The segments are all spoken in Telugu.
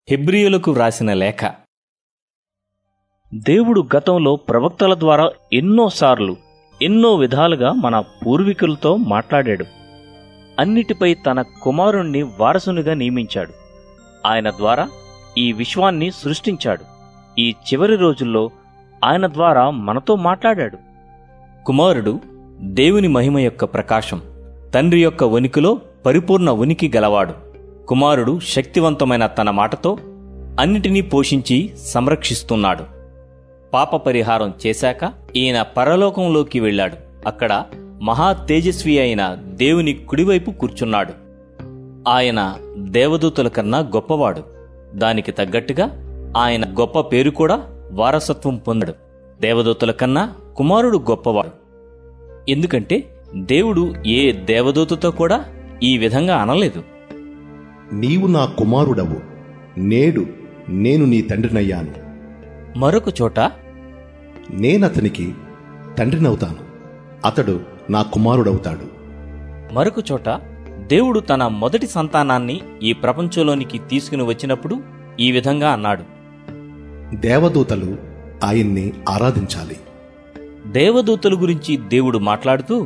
హెబ్రియులకు వ్రాసిన లేఖ దేవుడు గతంలో ప్రవక్తల ద్వారా ఎన్నోసార్లు ఎన్నో విధాలుగా మన పూర్వీకులతో మాట్లాడాడు అన్నిటిపై తన కుమారుణ్ణి వారసునిగా నియమించాడు ఆయన ద్వారా ఈ విశ్వాన్ని సృష్టించాడు ఈ చివరి రోజుల్లో ఆయన ద్వారా మనతో మాట్లాడాడు కుమారుడు దేవుని మహిమ యొక్క ప్రకాశం తండ్రి యొక్క ఉనికిలో పరిపూర్ణ ఉనికి గలవాడు కుమారుడు శక్తివంతమైన తన మాటతో అన్నిటినీ పోషించి సంరక్షిస్తున్నాడు పాప పరిహారం చేశాక ఈయన పరలోకంలోకి వెళ్ళాడు అక్కడ మహా తేజస్వి అయిన దేవుని కుడివైపు కూర్చున్నాడు ఆయన దేవదూతల కన్నా గొప్పవాడు దానికి తగ్గట్టుగా ఆయన గొప్ప పేరు కూడా వారసత్వం పొందడు దేవదూతల కన్నా కుమారుడు గొప్పవాడు ఎందుకంటే దేవుడు ఏ దేవదూతతో కూడా ఈ విధంగా అనలేదు నీవు నా కుమారుడవు నేడు నేను నీ తండ్రినయ్యాను మరొక చోట నేనతనికి తండ్రినవుతాను అతడు నా కుమారుడవుతాడు మరొక చోట దేవుడు తన మొదటి సంతానాన్ని ఈ ప్రపంచంలోనికి తీసుకుని వచ్చినప్పుడు ఈ విధంగా అన్నాడు దేవదూతలు ఆయన్ని ఆరాధించాలి దేవదూతల గురించి దేవుడు మాట్లాడుతూ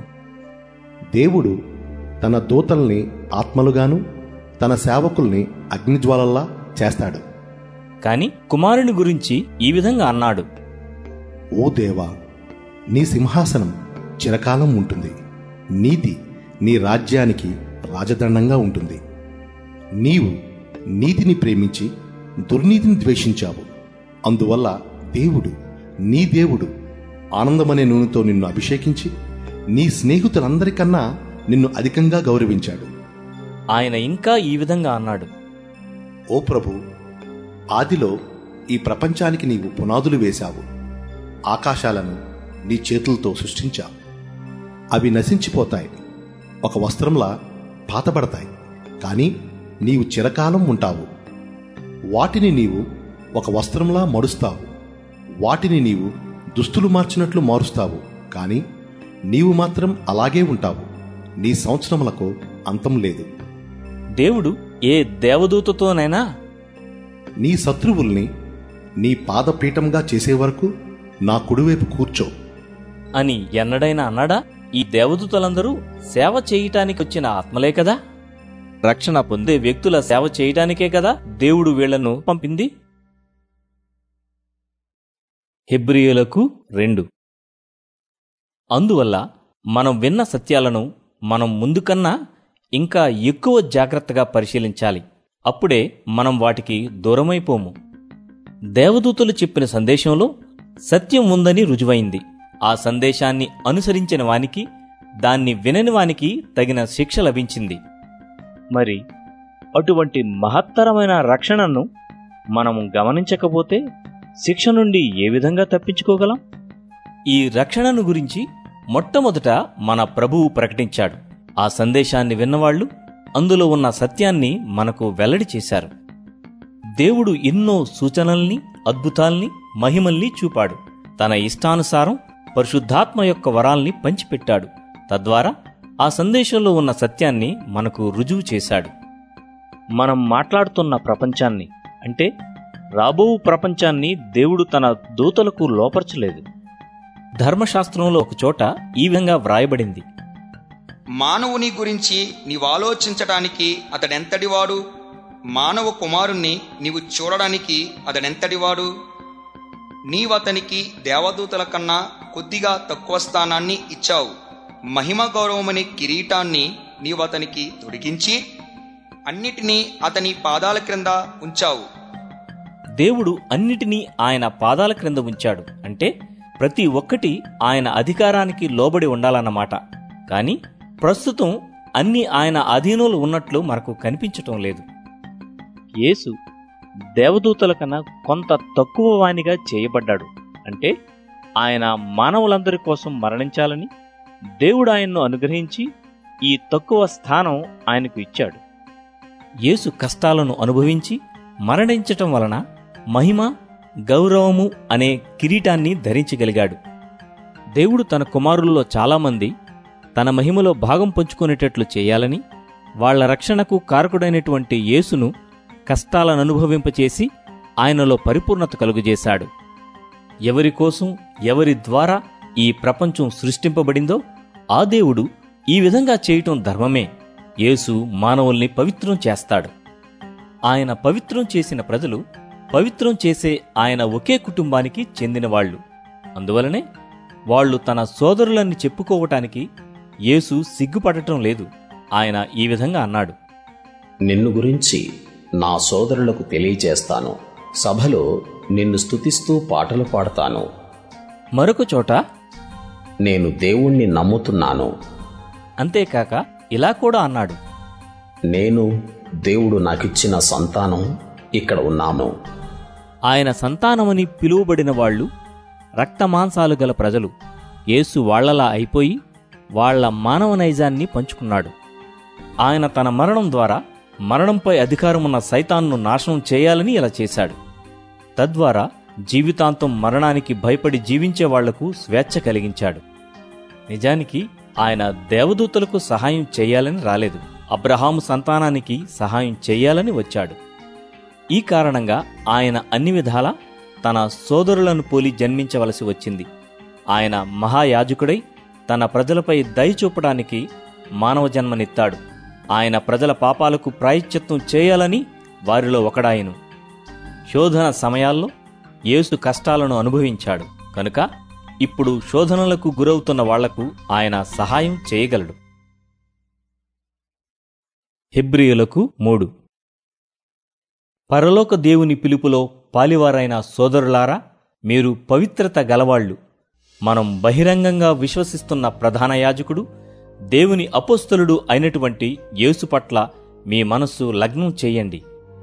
దేవుడు తన దూతల్ని ఆత్మలుగాను తన సేవకుల్ని అగ్నిజ్వాలల్లా చేస్తాడు కాని కుమారుని గురించి ఈ విధంగా అన్నాడు ఓ దేవా నీ సింహాసనం చిరకాలం ఉంటుంది నీతి నీ రాజ్యానికి రాజదండంగా ఉంటుంది నీవు నీతిని ప్రేమించి దుర్నీతిని ద్వేషించావు అందువల్ల దేవుడు నీ దేవుడు ఆనందమనే నూనెతో నిన్ను అభిషేకించి నీ స్నేహితులందరికన్నా నిన్ను అధికంగా గౌరవించాడు ఆయన ఇంకా ఈ విధంగా అన్నాడు ఓ ప్రభు ఆదిలో ఈ ప్రపంచానికి నీవు పునాదులు వేశావు ఆకాశాలను నీ చేతులతో సృష్టించావు అవి నశించిపోతాయి ఒక వస్త్రంలా పాతబడతాయి కానీ నీవు చిరకాలం ఉంటావు వాటిని నీవు ఒక వస్త్రంలా మడుస్తావు వాటిని నీవు దుస్తులు మార్చినట్లు మారుస్తావు కానీ నీవు మాత్రం అలాగే ఉంటావు నీ సంవత్సరములకు అంతం లేదు దేవుడు ఏ దేవదూతతోనైనా నీ శత్రువుల్ని నీ పాదపీఠంగా చేసే వరకు నా కుడివైపు కూర్చో అని ఎన్నడైనా అన్నాడా ఈ దేవదూతలందరూ సేవ చేయటానికి వచ్చిన ఆత్మలే కదా రక్షణ పొందే వ్యక్తుల సేవ చేయటానికే కదా దేవుడు వీళ్లను పంపింది హెబ్రియులకు రెండు అందువల్ల మనం విన్న సత్యాలను మనం ముందుకన్నా ఇంకా ఎక్కువ జాగ్రత్తగా పరిశీలించాలి అప్పుడే మనం వాటికి దూరమైపోము దేవదూతలు చెప్పిన సందేశంలో సత్యం ఉందని రుజువైంది ఆ సందేశాన్ని అనుసరించిన వానికి దాన్ని వినని వానికి తగిన శిక్ష లభించింది మరి అటువంటి మహత్తరమైన రక్షణను మనం గమనించకపోతే శిక్ష నుండి ఏ విధంగా తప్పించుకోగలం ఈ రక్షణను గురించి మొట్టమొదట మన ప్రభువు ప్రకటించాడు ఆ సందేశాన్ని విన్నవాళ్లు అందులో ఉన్న సత్యాన్ని మనకు వెల్లడి చేశారు దేవుడు ఎన్నో సూచనల్ని అద్భుతాల్ని మహిమల్ని చూపాడు తన ఇష్టానుసారం పరిశుద్ధాత్మ యొక్క వరాల్ని పంచిపెట్టాడు తద్వారా ఆ సందేశంలో ఉన్న సత్యాన్ని మనకు రుజువు చేశాడు మనం మాట్లాడుతున్న ప్రపంచాన్ని అంటే రాబో ప్రపంచాన్ని దేవుడు తన దూతలకు లోపరచలేదు ధర్మశాస్త్రంలో ఒక చోట ఈ విధంగా వ్రాయబడింది మానవుని గురించి నీవు ఆలోచించటానికి అతడెంతటివాడు మానవ కుమారుణ్ణి నీవు చూడడానికి అతడెంతటివాడు నీవతనికి దేవదూతల కన్నా కొద్దిగా తక్కువ స్థానాన్ని ఇచ్చావు మహిమ గౌరవమనే కిరీటాన్ని నీవతనికి తొడిగించి అన్నిటినీ అతని పాదాల క్రింద ఉంచావు దేవుడు అన్నిటినీ ఆయన పాదాల క్రింద ఉంచాడు అంటే ప్రతి ఒక్కటి ఆయన అధికారానికి లోబడి ఉండాలన్నమాట కానీ ప్రస్తుతం అన్ని ఆయన అధీనంలో ఉన్నట్లు మనకు కనిపించటం లేదు యేసు దేవదూతల కన్నా కొంత తక్కువ వానిగా చేయబడ్డాడు అంటే ఆయన మానవులందరి కోసం మరణించాలని దేవుడు ఆయన్ను అనుగ్రహించి ఈ తక్కువ స్థానం ఆయనకు ఇచ్చాడు యేసు కష్టాలను అనుభవించి మరణించటం వలన మహిమ గౌరవము అనే కిరీటాన్ని ధరించగలిగాడు దేవుడు తన కుమారుల్లో చాలామంది తన మహిమలో భాగం పంచుకునేటట్లు చేయాలని వాళ్ల రక్షణకు కారకుడైనటువంటి యేసును కష్టాలను అనుభవింపచేసి ఆయనలో పరిపూర్ణత కలుగజేశాడు ఎవరి కోసం ఎవరి ద్వారా ఈ ప్రపంచం సృష్టింపబడిందో ఆ దేవుడు ఈ విధంగా చేయటం ధర్మమే యేసు మానవుల్ని పవిత్రం చేస్తాడు ఆయన పవిత్రం చేసిన ప్రజలు పవిత్రం చేసే ఆయన ఒకే కుటుంబానికి చెందినవాళ్లు అందువలనే వాళ్ళు తన సోదరులని చెప్పుకోవటానికి యేసు సిగ్గుపడటం లేదు ఆయన ఈ విధంగా అన్నాడు నిన్ను గురించి నా సోదరులకు తెలియజేస్తాను సభలో నిన్ను స్తుతిస్తూ పాటలు పాడతాను మరొక చోట నేను దేవుణ్ణి నమ్ముతున్నాను అంతేకాక ఇలా కూడా అన్నాడు నేను దేవుడు నాకిచ్చిన సంతానం ఇక్కడ ఉన్నాను ఆయన సంతానమని పిలువబడిన వాళ్ళు రక్తమాంసాలు గల ప్రజలు యేసు వాళ్లలా అయిపోయి వాళ్ళ మానవ నైజాన్ని పంచుకున్నాడు ఆయన తన మరణం ద్వారా మరణంపై అధికారమున్న సైతాన్ను నాశనం చేయాలని ఇలా చేశాడు తద్వారా జీవితాంతం మరణానికి భయపడి జీవించే వాళ్లకు స్వేచ్ఛ కలిగించాడు నిజానికి ఆయన దేవదూతలకు సహాయం చేయాలని రాలేదు అబ్రహాము సంతానానికి సహాయం చేయాలని వచ్చాడు ఈ కారణంగా ఆయన అన్ని విధాలా తన సోదరులను పోలి జన్మించవలసి వచ్చింది ఆయన మహాయాజకుడై తన ప్రజలపై దయ చూపడానికి మానవ జన్మనిత్తాడు ఆయన ప్రజల పాపాలకు ప్రాయశ్చిత్తం చేయాలని వారిలో ఒకడాయను శోధన సమయాల్లో యేసు కష్టాలను అనుభవించాడు కనుక ఇప్పుడు శోధనలకు గురవుతున్న వాళ్లకు ఆయన సహాయం చేయగలడు హెబ్రియులకు మూడు పరలోక దేవుని పిలుపులో పాలివారైన సోదరులారా మీరు పవిత్రత గలవాళ్ళు మనం బహిరంగంగా విశ్వసిస్తున్న ప్రధాన యాజకుడు దేవుని అపోస్తలుడు అయినటువంటి యేసు పట్ల మీ మనస్సు లగ్నం చేయండి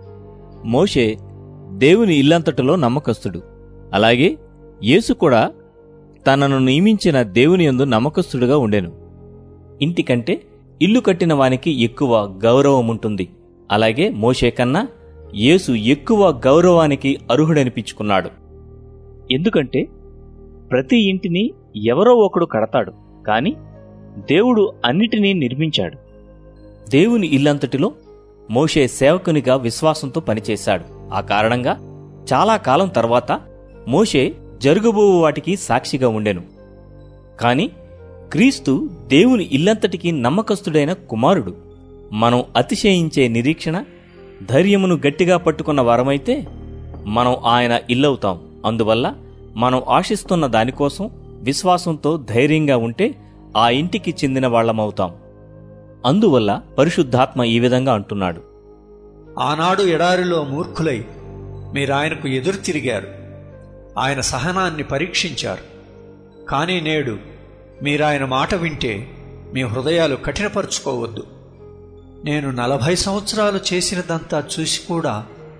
మోషే దేవుని ఇల్లంతటిలో నమ్మకస్తుడు అలాగే యేసు కూడా తనను నియమించిన దేవుని యందు నమ్మకస్తుడుగా ఉండెను ఇంటికంటే ఇల్లు కట్టిన వానికి ఎక్కువ గౌరవముంటుంది అలాగే మోషే కన్నా యేసు ఎక్కువ గౌరవానికి అర్హుడనిపించుకున్నాడు ఎందుకంటే ప్రతి ఇంటిని ఎవరో ఒకడు కడతాడు కాని దేవుడు అన్నిటినీ నిర్మించాడు దేవుని ఇల్లంతటిలో మోషే సేవకునిగా విశ్వాసంతో పనిచేశాడు ఆ కారణంగా చాలా కాలం తర్వాత మోషే జరుగుబో వాటికి సాక్షిగా ఉండెను కాని క్రీస్తు దేవుని ఇల్లంతటికి నమ్మకస్తుడైన కుమారుడు మనం అతిశయించే నిరీక్షణ ధైర్యమును గట్టిగా పట్టుకున్న వారమైతే మనం ఆయన ఇల్లవుతాం అందువల్ల మనం ఆశిస్తున్న దానికోసం విశ్వాసంతో ధైర్యంగా ఉంటే ఆ ఇంటికి చెందిన వాళ్ళమవుతాం అందువల్ల పరిశుద్ధాత్మ ఈ విధంగా అంటున్నాడు ఆనాడు ఎడారిలో మూర్ఖులై మీరాయనకు ఎదురు తిరిగారు ఆయన సహనాన్ని పరీక్షించారు కానీ నేడు మీరాయన మాట వింటే మీ హృదయాలు కఠినపరుచుకోవద్దు నేను నలభై సంవత్సరాలు చేసినదంతా చూసి కూడా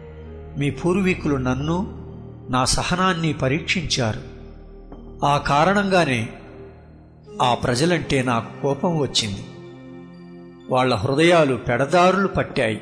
మీ పూర్వీకులు నన్ను నా సహనాన్ని పరీక్షించారు ఆ కారణంగానే ఆ ప్రజలంటే నాకు కోపం వచ్చింది వాళ్ళ హృదయాలు పెడదారులు పట్టాయి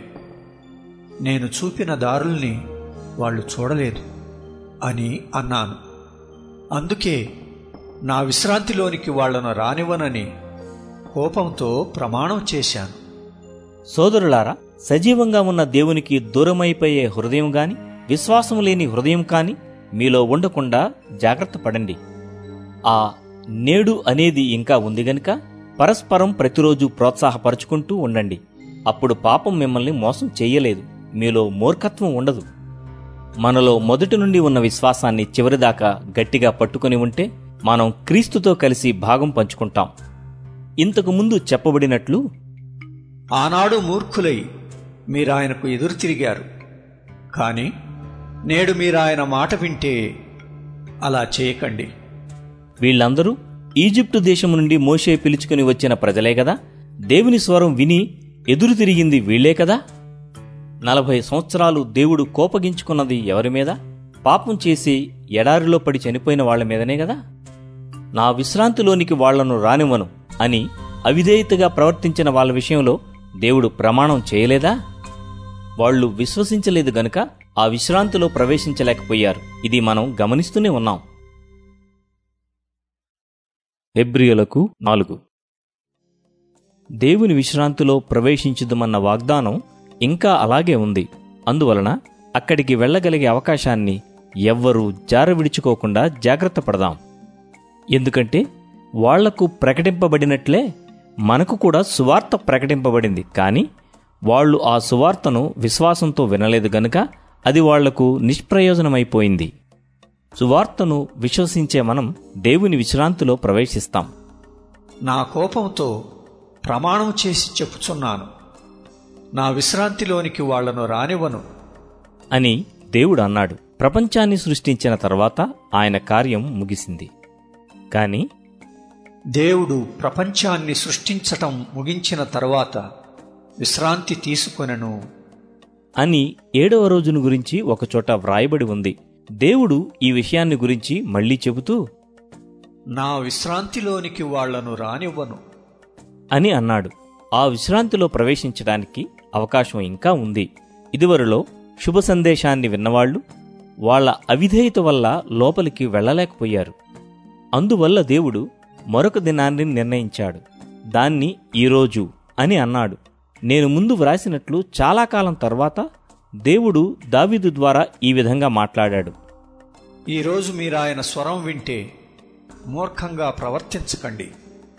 నేను చూపిన దారుల్ని వాళ్ళు చూడలేదు అని అన్నాను అందుకే నా విశ్రాంతిలోనికి వాళ్లను రానివ్వనని కోపంతో ప్రమాణం చేశాను సోదరులారా సజీవంగా ఉన్న దేవునికి దూరమైపోయే హృదయం గాని విశ్వాసం లేని హృదయం కాని మీలో ఉండకుండా జాగ్రత్త పడండి ఆ నేడు అనేది ఇంకా ఉంది గనుక పరస్పరం ప్రతిరోజు ప్రోత్సాహపరుచుకుంటూ ఉండండి అప్పుడు పాపం మిమ్మల్ని మోసం చెయ్యలేదు మీలో మూర్ఖత్వం ఉండదు మనలో మొదటి నుండి ఉన్న విశ్వాసాన్ని చివరిదాకా గట్టిగా పట్టుకొని ఉంటే మనం క్రీస్తుతో కలిసి భాగం పంచుకుంటాం ఇంతకు ముందు చెప్పబడినట్లు ఆనాడు మూర్ఖులై మీరాయనకు ఎదురు తిరిగారు కానీ నేడు మీరాయన మాట వింటే అలా చేయకండి వీళ్ళందరూ ఈజిప్టు దేశం నుండి మోషే పిలుచుకుని వచ్చిన ప్రజలే కదా దేవుని స్వరం విని ఎదురు తిరిగింది వీళ్లే కదా నలభై సంవత్సరాలు దేవుడు కోపగించుకున్నది ఎవరి మీద పాపం చేసి ఎడారిలో పడి చనిపోయిన వాళ్ల మీదనే కదా నా విశ్రాంతిలోనికి వాళ్లను రానివ్వను అని అవిధేయతగా ప్రవర్తించిన వాళ్ళ విషయంలో దేవుడు ప్రమాణం చేయలేదా వాళ్ళు విశ్వసించలేదు గనుక ఆ విశ్రాంతిలో ప్రవేశించలేకపోయారు ఇది మనం గమనిస్తూనే ఉన్నాం హెబ్రియులకు నాలుగు దేవుని విశ్రాంతిలో ప్రవేశించుదమన్న వాగ్దానం ఇంకా అలాగే ఉంది అందువలన అక్కడికి వెళ్ళగలిగే అవకాశాన్ని ఎవ్వరూ జార విడుచుకోకుండా జాగ్రత్త పడదాం ఎందుకంటే వాళ్లకు ప్రకటింపబడినట్లే మనకు కూడా సువార్త ప్రకటింపబడింది కానీ వాళ్ళు ఆ సువార్తను విశ్వాసంతో వినలేదు గనుక అది వాళ్లకు నిష్ప్రయోజనమైపోయింది సువార్తను విశ్వసించే మనం దేవుని విశ్రాంతిలో ప్రవేశిస్తాం నా కోపంతో ప్రమాణం చేసి చెప్పుచున్నాను నా విశ్రాంతిలోనికి వాళ్లను రానివ్వను అని దేవుడు అన్నాడు ప్రపంచాన్ని సృష్టించిన తర్వాత ఆయన కార్యం ముగిసింది కాని దేవుడు ప్రపంచాన్ని సృష్టించటం ముగించిన తరువాత విశ్రాంతి తీసుకొనెను అని ఏడవ రోజును గురించి ఒకచోట వ్రాయబడి ఉంది దేవుడు ఈ విషయాన్ని గురించి మళ్ళీ చెబుతూ నా విశ్రాంతిలోనికి వాళ్లను రానివ్వను అని అన్నాడు ఆ విశ్రాంతిలో ప్రవేశించడానికి అవకాశం ఇంకా ఉంది ఇదివరలో శుభ సందేశాన్ని విన్నవాళ్లు వాళ్ళ అవిధేయత వల్ల లోపలికి వెళ్ళలేకపోయారు అందువల్ల దేవుడు మరొక దినాన్ని నిర్ణయించాడు దాన్ని ఈరోజు అని అన్నాడు నేను ముందు వ్రాసినట్లు చాలా కాలం తర్వాత దేవుడు దావీదు ద్వారా ఈ విధంగా మాట్లాడాడు ఈరోజు మీరాయన స్వరం వింటే మూర్ఖంగా ప్రవర్తించకండి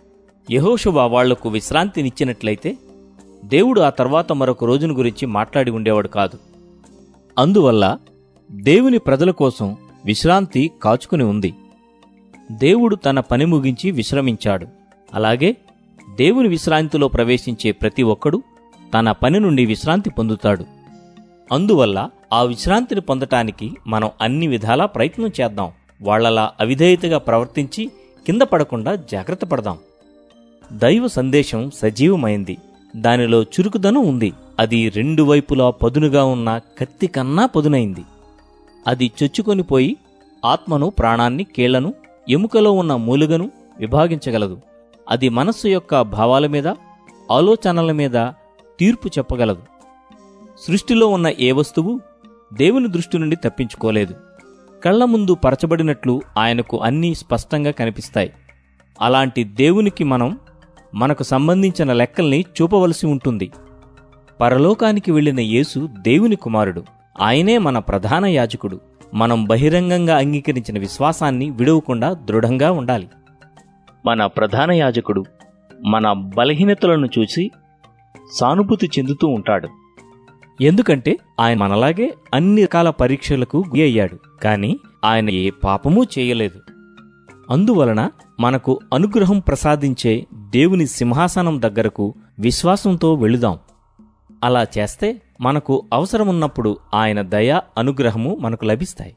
యహోషువ వాళ్లకు విశ్రాంతినిచ్చినట్లయితే దేవుడు ఆ తర్వాత మరొక రోజును గురించి మాట్లాడి ఉండేవాడు కాదు అందువల్ల దేవుని ప్రజల కోసం విశ్రాంతి కాచుకుని ఉంది దేవుడు తన పని ముగించి విశ్రమించాడు అలాగే దేవుని విశ్రాంతిలో ప్రవేశించే ప్రతి ఒక్కడు తన పని నుండి విశ్రాంతి పొందుతాడు అందువల్ల ఆ విశ్రాంతిని పొందటానికి మనం అన్ని విధాలా ప్రయత్నం చేద్దాం వాళ్ళలా అవిధేయతగా ప్రవర్తించి కింద పడకుండా జాగ్రత్త పడదాం దైవ సందేశం సజీవమైంది దానిలో చురుకుదనం ఉంది అది రెండు వైపులా పదునుగా ఉన్న కత్తి కన్నా పదునైంది అది చొచ్చుకొనిపోయి ఆత్మను ప్రాణాన్ని కీళ్లను ఎముకలో ఉన్న మూలుగను విభాగించగలదు అది మనస్సు యొక్క భావాల మీద ఆలోచనల మీద తీర్పు చెప్పగలదు సృష్టిలో ఉన్న ఏ వస్తువు దేవుని దృష్టి నుండి తప్పించుకోలేదు కళ్ల ముందు పరచబడినట్లు ఆయనకు అన్నీ స్పష్టంగా కనిపిస్తాయి అలాంటి దేవునికి మనం మనకు సంబంధించిన లెక్కల్ని చూపవలసి ఉంటుంది పరలోకానికి వెళ్ళిన యేసు దేవుని కుమారుడు ఆయనే మన ప్రధాన యాజకుడు మనం బహిరంగంగా అంగీకరించిన విశ్వాసాన్ని విడవకుండా దృఢంగా ఉండాలి మన ప్రధాన యాజకుడు మన బలహీనతలను చూసి సానుభూతి చెందుతూ ఉంటాడు ఎందుకంటే ఆయన మనలాగే అన్ని రకాల పరీక్షలకు గురి అయ్యాడు కానీ ఆయన ఏ పాపమూ చేయలేదు అందువలన మనకు అనుగ్రహం ప్రసాదించే దేవుని సింహాసనం దగ్గరకు విశ్వాసంతో వెళుదాం అలా చేస్తే మనకు అవసరమున్నప్పుడు ఆయన దయ అనుగ్రహము మనకు లభిస్తాయి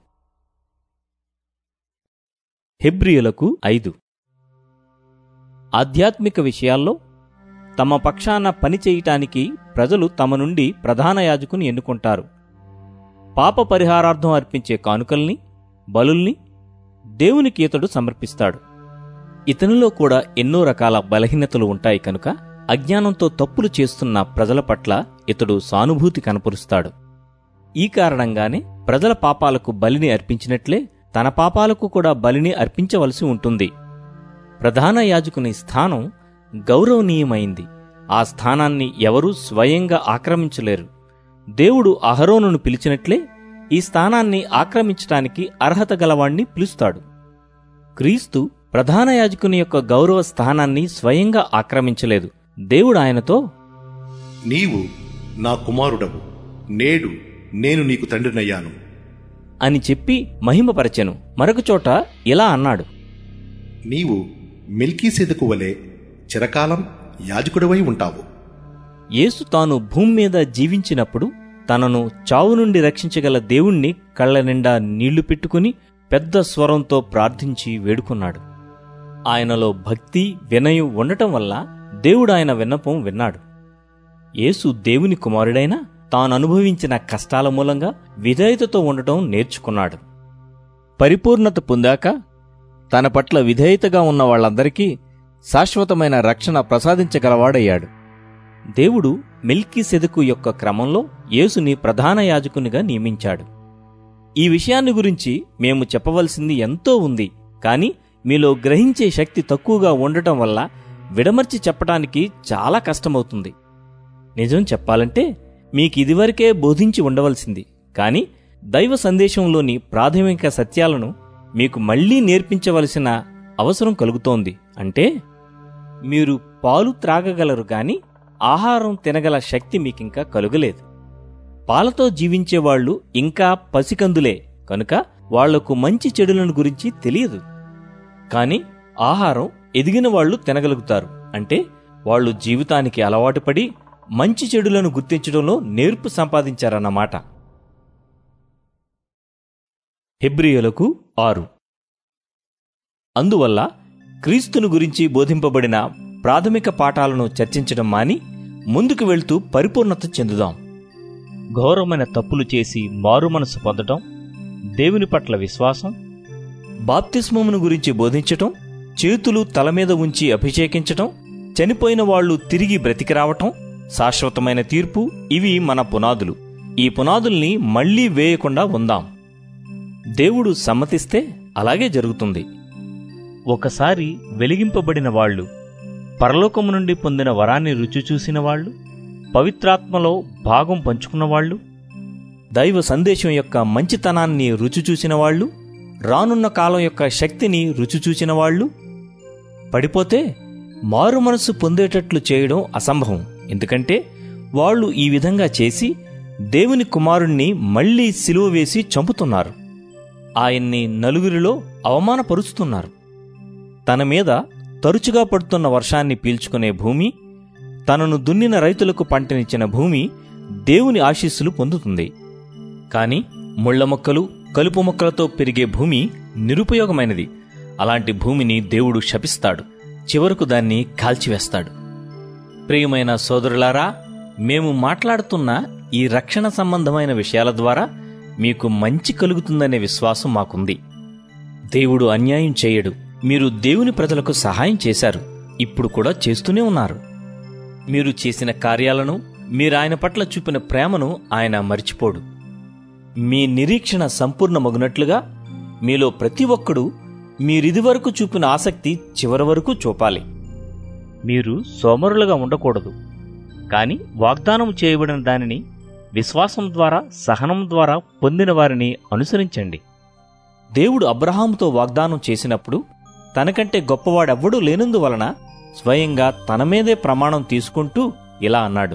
హెబ్రియులకు ఐదు ఆధ్యాత్మిక విషయాల్లో తమ పక్షాన పని చేయటానికి ప్రజలు తమ నుండి ప్రధాన యాజకుని ఎన్నుకుంటారు పాప పరిహారార్థం అర్పించే కానుకల్ని బలుల్ని దేవునికి ఇతడు సమర్పిస్తాడు ఇతనిలో కూడా ఎన్నో రకాల బలహీనతలు ఉంటాయి కనుక అజ్ఞానంతో తప్పులు చేస్తున్న ప్రజల పట్ల ఇతడు సానుభూతి కనపరుస్తాడు ఈ కారణంగానే ప్రజల పాపాలకు బలిని అర్పించినట్లే తన పాపాలకు కూడా బలిని అర్పించవలసి ఉంటుంది ప్రధాన యాజకుని స్థానం గౌరవనీయమైంది ఆ స్థానాన్ని ఎవరూ స్వయంగా ఆక్రమించలేరు దేవుడు అహరోనును పిలిచినట్లే ఈ స్థానాన్ని ఆక్రమించటానికి అర్హత గలవాణ్ణి పిలుస్తాడు క్రీస్తు ప్రధాన యాజకుని యొక్క గౌరవ స్థానాన్ని స్వయంగా ఆక్రమించలేదు దేవుడు ఆయనతో నీవు నా కుమారుడవు నేడు నేను నీకు తండ్రినయ్యాను అని చెప్పి మహిమపరచెను మరొక చోట ఇలా అన్నాడు నీవు మిల్కీసెదకు వలె చిరకాలం యాజకుడివై ఉంటావు యేసు తాను భూమి మీద జీవించినప్పుడు తనను చావు నుండి రక్షించగల దేవుణ్ణి కళ్ళ నిండా నీళ్లు పెట్టుకుని పెద్ద స్వరంతో ప్రార్థించి వేడుకున్నాడు ఆయనలో భక్తి వినయం ఉండటం వల్ల దేవుడు ఆయన విన్నపం విన్నాడు యేసు దేవుని కుమారుడైనా తాను అనుభవించిన కష్టాల మూలంగా విధేయతతో ఉండటం నేర్చుకున్నాడు పరిపూర్ణత పొందాక తన పట్ల విధేయతగా ఉన్న వాళ్ళందరికీ శాశ్వతమైన రక్షణ ప్రసాదించగలవాడయ్యాడు దేవుడు మిల్కీ సెదుకు యొక్క క్రమంలో యేసుని ప్రధాన యాజకునిగా నియమించాడు ఈ విషయాన్ని గురించి మేము చెప్పవలసింది ఎంతో ఉంది కానీ మీలో గ్రహించే శక్తి తక్కువగా ఉండటం వల్ల విడమర్చి చెప్పటానికి చాలా కష్టమవుతుంది నిజం చెప్పాలంటే మీకు ఇదివరకే బోధించి ఉండవలసింది కాని దైవ సందేశంలోని ప్రాథమిక సత్యాలను మీకు మళ్లీ నేర్పించవలసిన అవసరం కలుగుతోంది అంటే మీరు పాలు త్రాగగలరు గాని ఆహారం తినగల శక్తి మీకింకా కలుగలేదు పాలతో జీవించేవాళ్లు ఇంకా పసికందులే కనుక వాళ్లకు మంచి చెడులను గురించి తెలియదు కాని ఆహారం ఎదిగిన వాళ్ళు తినగలుగుతారు అంటే వాళ్ళు జీవితానికి అలవాటు పడి మంచి చెడులను గుర్తించడంలో నేర్పు సంపాదించారన్నమాట హెబ్రియులకు ఆరు అందువల్ల క్రీస్తును గురించి బోధింపబడిన ప్రాథమిక పాఠాలను చర్చించడం మాని ముందుకు వెళ్తూ పరిపూర్ణత చెందుదాం ఘోరమైన తప్పులు చేసి మారుమనసు పొందటం దేవుని పట్ల విశ్వాసం బాప్తిస్మమును గురించి బోధించటం చేతులు తల మీద ఉంచి అభిషేకించటం చనిపోయిన వాళ్ళు తిరిగి బ్రతికి రావటం శాశ్వతమైన తీర్పు ఇవి మన పునాదులు ఈ పునాదుల్ని మళ్లీ వేయకుండా ఉందాం దేవుడు సమ్మతిస్తే అలాగే జరుగుతుంది ఒకసారి వెలిగింపబడిన వాళ్ళు పరలోకము నుండి పొందిన వరాన్ని రుచి చూసిన వాళ్ళు పవిత్రాత్మలో భాగం పంచుకున్నవాళ్ళు దైవ సందేశం యొక్క మంచితనాన్ని రుచి చూసిన వాళ్ళు రానున్న కాలం యొక్క శక్తిని రుచి చూసిన వాళ్ళు పడిపోతే మారు మనసు పొందేటట్లు చేయడం అసంభవం ఎందుకంటే వాళ్ళు ఈ విధంగా చేసి దేవుని కుమారుణ్ణి మళ్లీ సిలువ వేసి చంపుతున్నారు ఆయన్ని నలుగురిలో అవమానపరుస్తున్నారు తన మీద తరచుగా పడుతున్న వర్షాన్ని పీల్చుకునే భూమి తనను దున్నిన రైతులకు పంటనిచ్చిన భూమి దేవుని ఆశీస్సులు పొందుతుంది కాని ముళ్ల మొక్కలు కలుపు మొక్కలతో పెరిగే భూమి నిరుపయోగమైనది అలాంటి భూమిని దేవుడు శపిస్తాడు చివరకు దాన్ని కాల్చివేస్తాడు ప్రియమైన సోదరులారా మేము మాట్లాడుతున్న ఈ రక్షణ సంబంధమైన విషయాల ద్వారా మీకు మంచి కలుగుతుందనే విశ్వాసం మాకుంది దేవుడు అన్యాయం చేయడు మీరు దేవుని ప్రజలకు సహాయం చేశారు ఇప్పుడు కూడా చేస్తూనే ఉన్నారు మీరు చేసిన కార్యాలను మీరు ఆయన పట్ల చూపిన ప్రేమను ఆయన మరిచిపోడు మీ నిరీక్షణ సంపూర్ణమగునట్లుగా మీలో ప్రతి ఒక్కడూ మీరిదివరకు చూపిన ఆసక్తి చివరి వరకు చూపాలి మీరు సోమరులుగా ఉండకూడదు కాని వాగ్దానం చేయబడిన దానిని విశ్వాసం ద్వారా సహనం ద్వారా పొందిన వారిని అనుసరించండి దేవుడు అబ్రహాముతో వాగ్దానం చేసినప్పుడు తనకంటే గొప్పవాడెవ్వడూ లేనందువలన స్వయంగా తన మీదే ప్రమాణం తీసుకుంటూ ఇలా అన్నాడు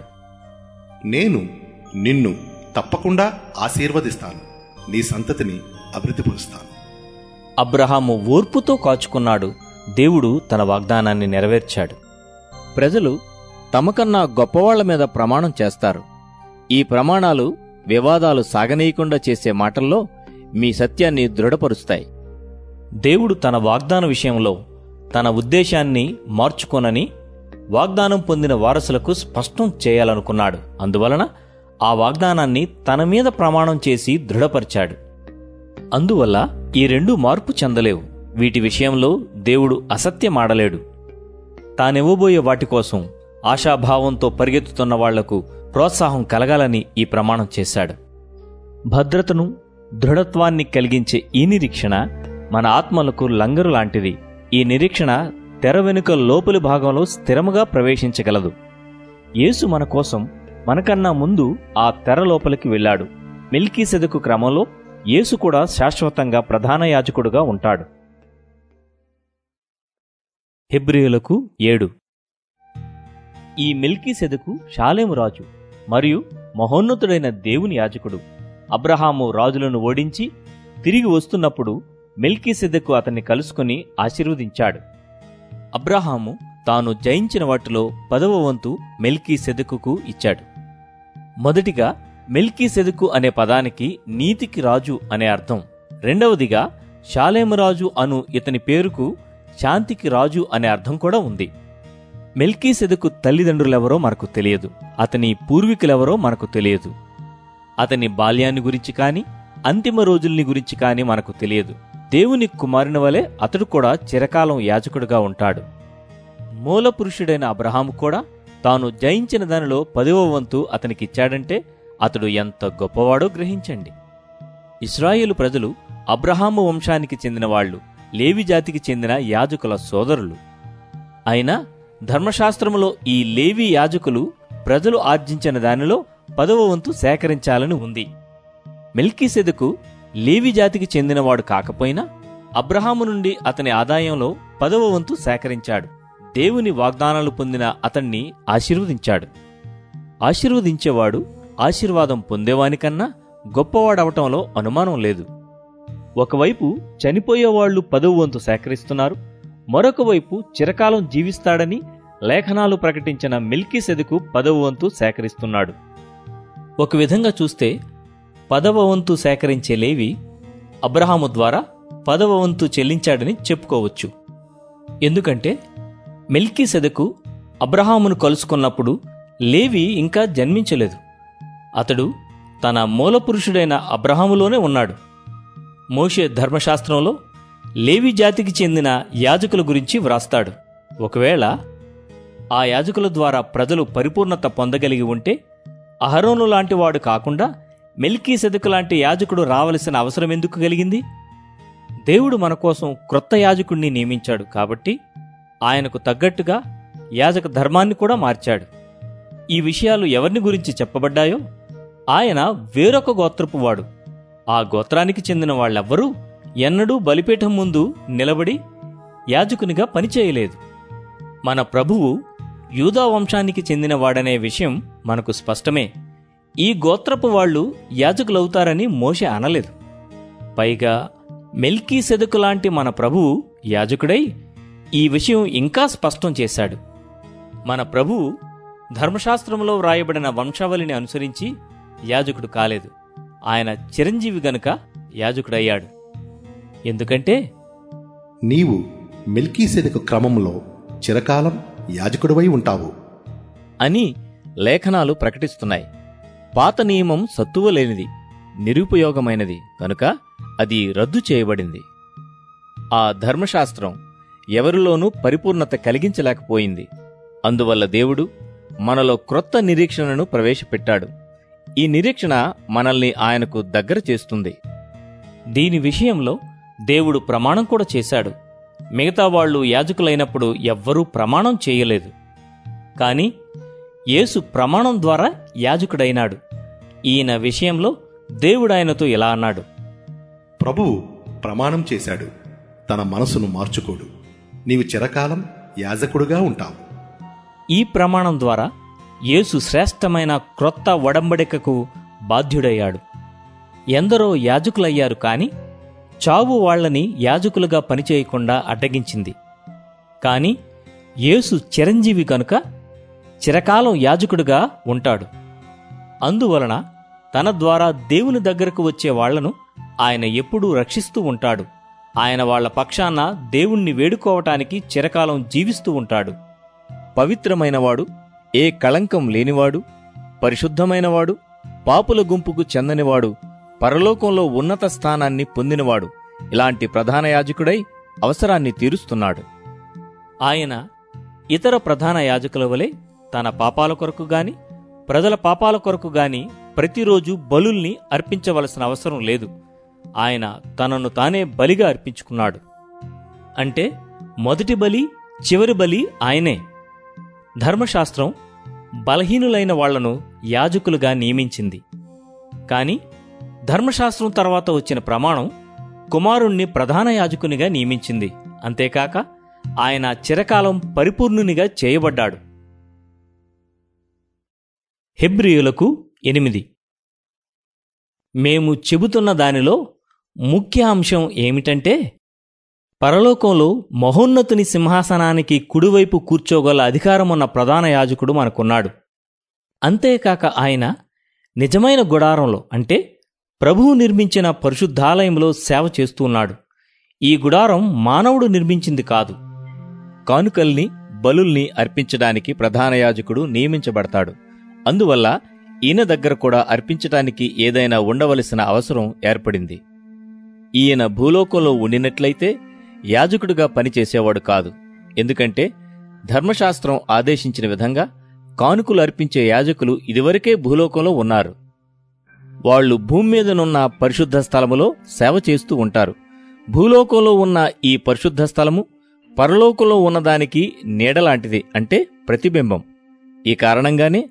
నేను నిన్ను తప్పకుండా ఆశీర్వదిస్తాను నీ సంతతిని అభివృద్ధిపరుస్తాను అబ్రహాము ఓర్పుతో కాచుకున్నాడు దేవుడు తన వాగ్దానాన్ని నెరవేర్చాడు ప్రజలు తమకన్నా గొప్పవాళ్ల మీద ప్రమాణం చేస్తారు ఈ ప్రమాణాలు వివాదాలు సాగనీయకుండా చేసే మాటల్లో మీ సత్యాన్ని దృఢపరుస్తాయి దేవుడు తన వాగ్దాన విషయంలో తన ఉద్దేశాన్ని మార్చుకోనని వాగ్దానం పొందిన వారసులకు స్పష్టం చేయాలనుకున్నాడు అందువలన ఆ వాగ్దానాన్ని తన మీద ప్రమాణం చేసి దృఢపరిచాడు అందువల్ల ఈ రెండు మార్పు చెందలేవు వీటి విషయంలో దేవుడు అసత్యమాడలేడు తానివ్వబోయే వాటి కోసం ఆశాభావంతో పరిగెత్తుతున్న వాళ్లకు ప్రోత్సాహం కలగాలని ఈ ప్రమాణం చేశాడు భద్రతను దృఢత్వాన్ని కలిగించే ఈ నిరీక్షణ మన ఆత్మలకు లంగరు లాంటిది ఈ నిరీక్షణ తెర వెనుక లోపలి భాగంలో స్థిరముగా ప్రవేశించగలదు యేసు మన కోసం మనకన్నా ముందు ఆ తెర లోపలికి వెళ్ళాడు మిల్కీసెదకు క్రమంలో యేసు కూడా శాశ్వతంగా ప్రధాన యాజకుడుగా ఉంటాడు హెబ్రియులకు ఏడు ఈ మిల్కీసెదకు షాలేము రాజు మరియు మహోన్నతుడైన దేవుని యాజకుడు అబ్రహాము రాజులను ఓడించి తిరిగి వస్తున్నప్పుడు మెల్కీసెదెకు అతన్ని కలుసుకుని ఆశీర్వదించాడు అబ్రహాము తాను జయించిన వాటిలో పదవ వంతు మెల్కీ సెదకుకు ఇచ్చాడు మొదటిగా మెల్కీ సెదకు అనే పదానికి నీతికి రాజు అనే అర్థం రెండవదిగా షాలేమరాజు అను ఇతని పేరుకు శాంతికి రాజు అనే అర్థం కూడా ఉంది మెల్కీ సెదకు తల్లిదండ్రులెవరో మనకు తెలియదు అతని పూర్వీకులెవరో మనకు తెలియదు అతని బాల్యాన్ని గురించి కాని అంతిమ రోజుల్ని గురించి కాని మనకు తెలియదు దేవుని కుమారుని వలె అతడు కూడా చిరకాలం యాజకుడుగా ఉంటాడు మూల పురుషుడైన అబ్రహాము కూడా తాను జయించిన దానిలో పదవ వంతు అతనికిచ్చాడంటే అతడు ఎంత గొప్పవాడో గ్రహించండి ఇస్రాయేలు ప్రజలు అబ్రహాము వంశానికి చెందిన వాళ్ళు లేవి జాతికి చెందిన యాజకుల సోదరులు అయినా ధర్మశాస్త్రములో ఈ లేవి యాజకులు ప్రజలు ఆర్జించిన దానిలో పదవ వంతు సేకరించాలని ఉంది మెల్కీసెదకు లేవి జాతికి చెందినవాడు కాకపోయినా అబ్రహాము నుండి అతని ఆదాయంలో పదవ వంతు సేకరించాడు దేవుని వాగ్దానాలు పొందిన అతన్ని ఆశీర్వదించాడు ఆశీర్వదించేవాడు ఆశీర్వాదం పొందేవానికన్నా గొప్పవాడవటంలో అనుమానం లేదు ఒకవైపు చనిపోయేవాళ్లు పదవ వంతు సేకరిస్తున్నారు మరొక వైపు చిరకాలం జీవిస్తాడని లేఖనాలు ప్రకటించిన మిల్కీ సెదుకు పదవ వంతు సేకరిస్తున్నాడు ఒక విధంగా చూస్తే పదవ వంతు సేకరించే లేవి అబ్రహాము ద్వారా పదవ వంతు చెల్లించాడని చెప్పుకోవచ్చు ఎందుకంటే మెల్కీ సెదకు అబ్రహామును కలుసుకున్నప్పుడు లేవి ఇంకా జన్మించలేదు అతడు తన మూలపురుషుడైన అబ్రహాములోనే ఉన్నాడు మోషే ధర్మశాస్త్రంలో లేవి జాతికి చెందిన యాజకుల గురించి వ్రాస్తాడు ఒకవేళ ఆ యాజకుల ద్వారా ప్రజలు పరిపూర్ణత పొందగలిగి ఉంటే అహరోను లాంటి వాడు కాకుండా మెల్కీ సెదకు లాంటి యాజకుడు రావలసిన అవసరం ఎందుకు కలిగింది దేవుడు మన కోసం క్రొత్త యాజకుడిని నియమించాడు కాబట్టి ఆయనకు తగ్గట్టుగా యాజక ధర్మాన్ని కూడా మార్చాడు ఈ విషయాలు ఎవరిని గురించి చెప్పబడ్డాయో ఆయన వేరొక గోత్రపు వాడు ఆ గోత్రానికి చెందిన వాళ్ళెవ్వరూ ఎన్నడూ బలిపీఠం ముందు నిలబడి యాజకునిగా పనిచేయలేదు మన ప్రభువు యూదా వంశానికి చెందినవాడనే విషయం మనకు స్పష్టమే ఈ గోత్రపు వాళ్ళు యాజకులవుతారని మోషే అనలేదు పైగా మెల్కీ సెదుకు లాంటి మన ప్రభువు యాజకుడై ఈ విషయం ఇంకా స్పష్టం చేశాడు మన ప్రభువు ధర్మశాస్త్రంలో వ్రాయబడిన వంశావళిని అనుసరించి యాజకుడు కాలేదు ఆయన చిరంజీవి గనుక యాజకుడయ్యాడు ఎందుకంటే నీవు మిల్కీసెదకు క్రమంలో చిరకాలం యాజకుడివై ఉంటావు అని లేఖనాలు ప్రకటిస్తున్నాయి పాత నియమం సత్తువ లేనిది నిరుపయోగమైనది కనుక అది రద్దు చేయబడింది ఆ ధర్మశాస్త్రం ఎవరిలోనూ పరిపూర్ణత కలిగించలేకపోయింది అందువల్ల దేవుడు మనలో క్రొత్త నిరీక్షణను ప్రవేశపెట్టాడు ఈ నిరీక్షణ మనల్ని ఆయనకు దగ్గర చేస్తుంది దీని విషయంలో దేవుడు ప్రమాణం కూడా చేశాడు మిగతా వాళ్ళు యాజకులైనప్పుడు ఎవ్వరూ ప్రమాణం చేయలేదు కాని యేసు ప్రమాణం ద్వారా యాజకుడైనాడు ఈయన విషయంలో దేవుడు ఆయనతో ఇలా అన్నాడు ప్రభువు ప్రమాణం చేశాడు తన మనసును మార్చుకోడు నీవు చిరకాలం యాజకుడుగా ఉంటావు ఈ ప్రమాణం ద్వారా యేసు శ్రేష్టమైన క్రొత్త ఒడంబడికకు బాధ్యుడయ్యాడు ఎందరో యాజకులయ్యారు కాని చావు వాళ్ళని యాజకులుగా పనిచేయకుండా అడ్డగించింది కాని యేసు చిరంజీవి కనుక చిరకాలం యాజకుడుగా ఉంటాడు అందువలన తన ద్వారా దేవుని దగ్గరకు వచ్చే వాళ్లను ఆయన ఎప్పుడూ రక్షిస్తూ ఉంటాడు ఆయన వాళ్ల పక్షాన దేవుణ్ణి వేడుకోవటానికి చిరకాలం జీవిస్తూ ఉంటాడు పవిత్రమైనవాడు ఏ కళంకం లేనివాడు పరిశుద్ధమైనవాడు పాపుల గుంపుకు చెందనివాడు పరలోకంలో ఉన్నత స్థానాన్ని పొందినవాడు ఇలాంటి ప్రధాన యాజకుడై అవసరాన్ని తీరుస్తున్నాడు ఆయన ఇతర ప్రధాన యాజకుల వలె తన పాపాల కొరకు గాని ప్రజల పాపాల కొరకు గాని ప్రతిరోజు బలుల్ని అర్పించవలసిన అవసరం లేదు ఆయన తనను తానే బలిగా అర్పించుకున్నాడు అంటే మొదటి బలి చివరి బలి ఆయనే ధర్మశాస్త్రం బలహీనులైన వాళ్లను యాజకులుగా నియమించింది కాని ధర్మశాస్త్రం తర్వాత వచ్చిన ప్రమాణం కుమారుణ్ణి ప్రధాన యాజకునిగా నియమించింది అంతేకాక ఆయన చిరకాలం పరిపూర్ణునిగా చేయబడ్డాడు హెబ్రియులకు ఎనిమిది మేము చెబుతున్న దానిలో ముఖ్య అంశం ఏమిటంటే పరలోకంలో మహోన్నతుని సింహాసనానికి కుడివైపు కూర్చోగల అధికారమున్న ప్రధాన యాజకుడు మనకున్నాడు అంతేకాక ఆయన నిజమైన గుడారంలో అంటే ప్రభువు నిర్మించిన పరిశుద్ధాలయంలో సేవ చేస్తున్నాడు ఈ గుడారం మానవుడు నిర్మించింది కాదు కానుకల్ని బలుల్ని అర్పించడానికి ప్రధాన యాజకుడు నియమించబడతాడు అందువల్ల ఈయన దగ్గర కూడా అర్పించటానికి ఏదైనా ఉండవలసిన అవసరం ఏర్పడింది ఈయన భూలోకంలో ఉండినట్లయితే యాజకుడిగా పనిచేసేవాడు కాదు ఎందుకంటే ధర్మశాస్త్రం ఆదేశించిన విధంగా కానుకలు అర్పించే యాజకులు ఇదివరకే భూలోకంలో ఉన్నారు వాళ్ళు భూమి మీదనున్న పరిశుద్ధ స్థలములో సేవ చేస్తూ ఉంటారు భూలోకంలో ఉన్న ఈ పరిశుద్ధ స్థలము పరలోకంలో ఉన్నదానికి నీడలాంటిది అంటే ప్రతిబింబం ఈ కారణంగానే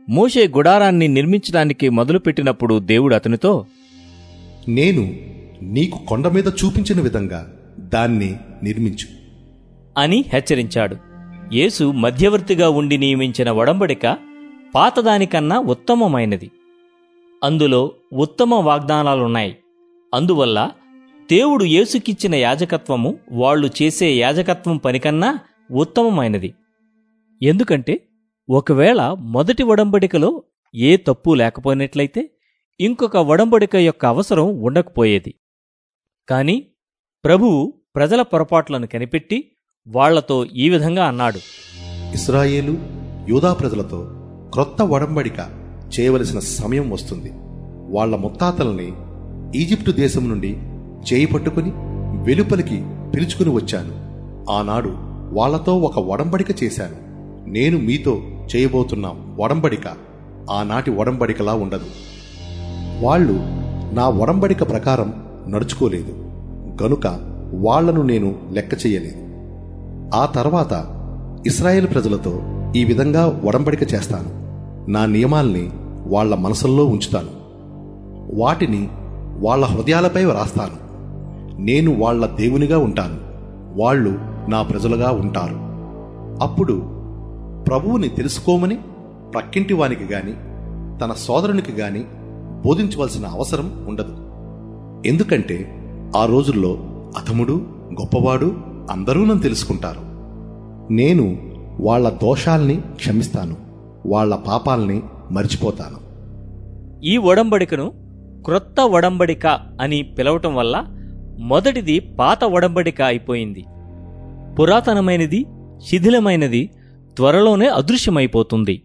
మోషే గుడారాన్ని నిర్మించడానికి మొదలుపెట్టినప్పుడు దేవుడు అతనితో నేను నీకు కొండ మీద చూపించిన విధంగా దాన్ని నిర్మించు అని హెచ్చరించాడు యేసు మధ్యవర్తిగా ఉండి నియమించిన ఒడంబడిక పాతదానికన్నా ఉత్తమమైనది అందులో ఉత్తమ వాగ్దానాలున్నాయి అందువల్ల దేవుడు యేసుకిచ్చిన యాజకత్వము వాళ్ళు చేసే యాజకత్వం పనికన్నా ఉత్తమమైనది ఎందుకంటే ఒకవేళ మొదటి ఒడంబడికలో ఏ తప్పు లేకపోయినట్లయితే ఇంకొక ఒడంబడిక యొక్క అవసరం ఉండకపోయేది కాని ప్రభువు ప్రజల పొరపాట్లను కనిపెట్టి వాళ్లతో ఈ విధంగా అన్నాడు ఇస్రాయేలు యూదా ప్రజలతో క్రొత్త ఒడంబడిక చేయవలసిన సమయం వస్తుంది వాళ్ళ ముత్తాతల్ని ఈజిప్టు దేశం నుండి చేయి పట్టుకుని వెలుపలికి పిలుచుకుని వచ్చాను ఆనాడు వాళ్ళతో ఒక ఒడంబడిక చేశాను నేను మీతో చేయబోతున్న ఒడంబడిక ఆనాటి ఒడంబడికలా ఉండదు వాళ్ళు నా ఒడంబడిక ప్రకారం నడుచుకోలేదు గనుక వాళ్లను నేను లెక్క చెయ్యలేదు ఆ తర్వాత ఇస్రాయేల్ ప్రజలతో ఈ విధంగా ఒడంబడిక చేస్తాను నా నియమాల్ని వాళ్ళ మనసుల్లో ఉంచుతాను వాటిని వాళ్ళ హృదయాలపై వ్రాస్తాను నేను వాళ్ళ దేవునిగా ఉంటాను వాళ్ళు నా ప్రజలుగా ఉంటారు అప్పుడు ప్రభువుని తెలుసుకోమని ప్రక్కింటి వానికి గాని తన సోదరునికి గాని బోధించవలసిన అవసరం ఉండదు ఎందుకంటే ఆ రోజుల్లో అధముడు గొప్పవాడు అందరూ నన్ను తెలుసుకుంటారు నేను వాళ్ళ దోషాల్ని క్షమిస్తాను వాళ్ళ పాపాల్ని మర్చిపోతాను ఈ ఒడంబడికను క్రొత్త ఒడంబడిక అని పిలవటం వల్ల మొదటిది పాత ఒడంబడిక అయిపోయింది పురాతనమైనది శిథిలమైనది త్వరలోనే అదృశ్యమైపోతుంది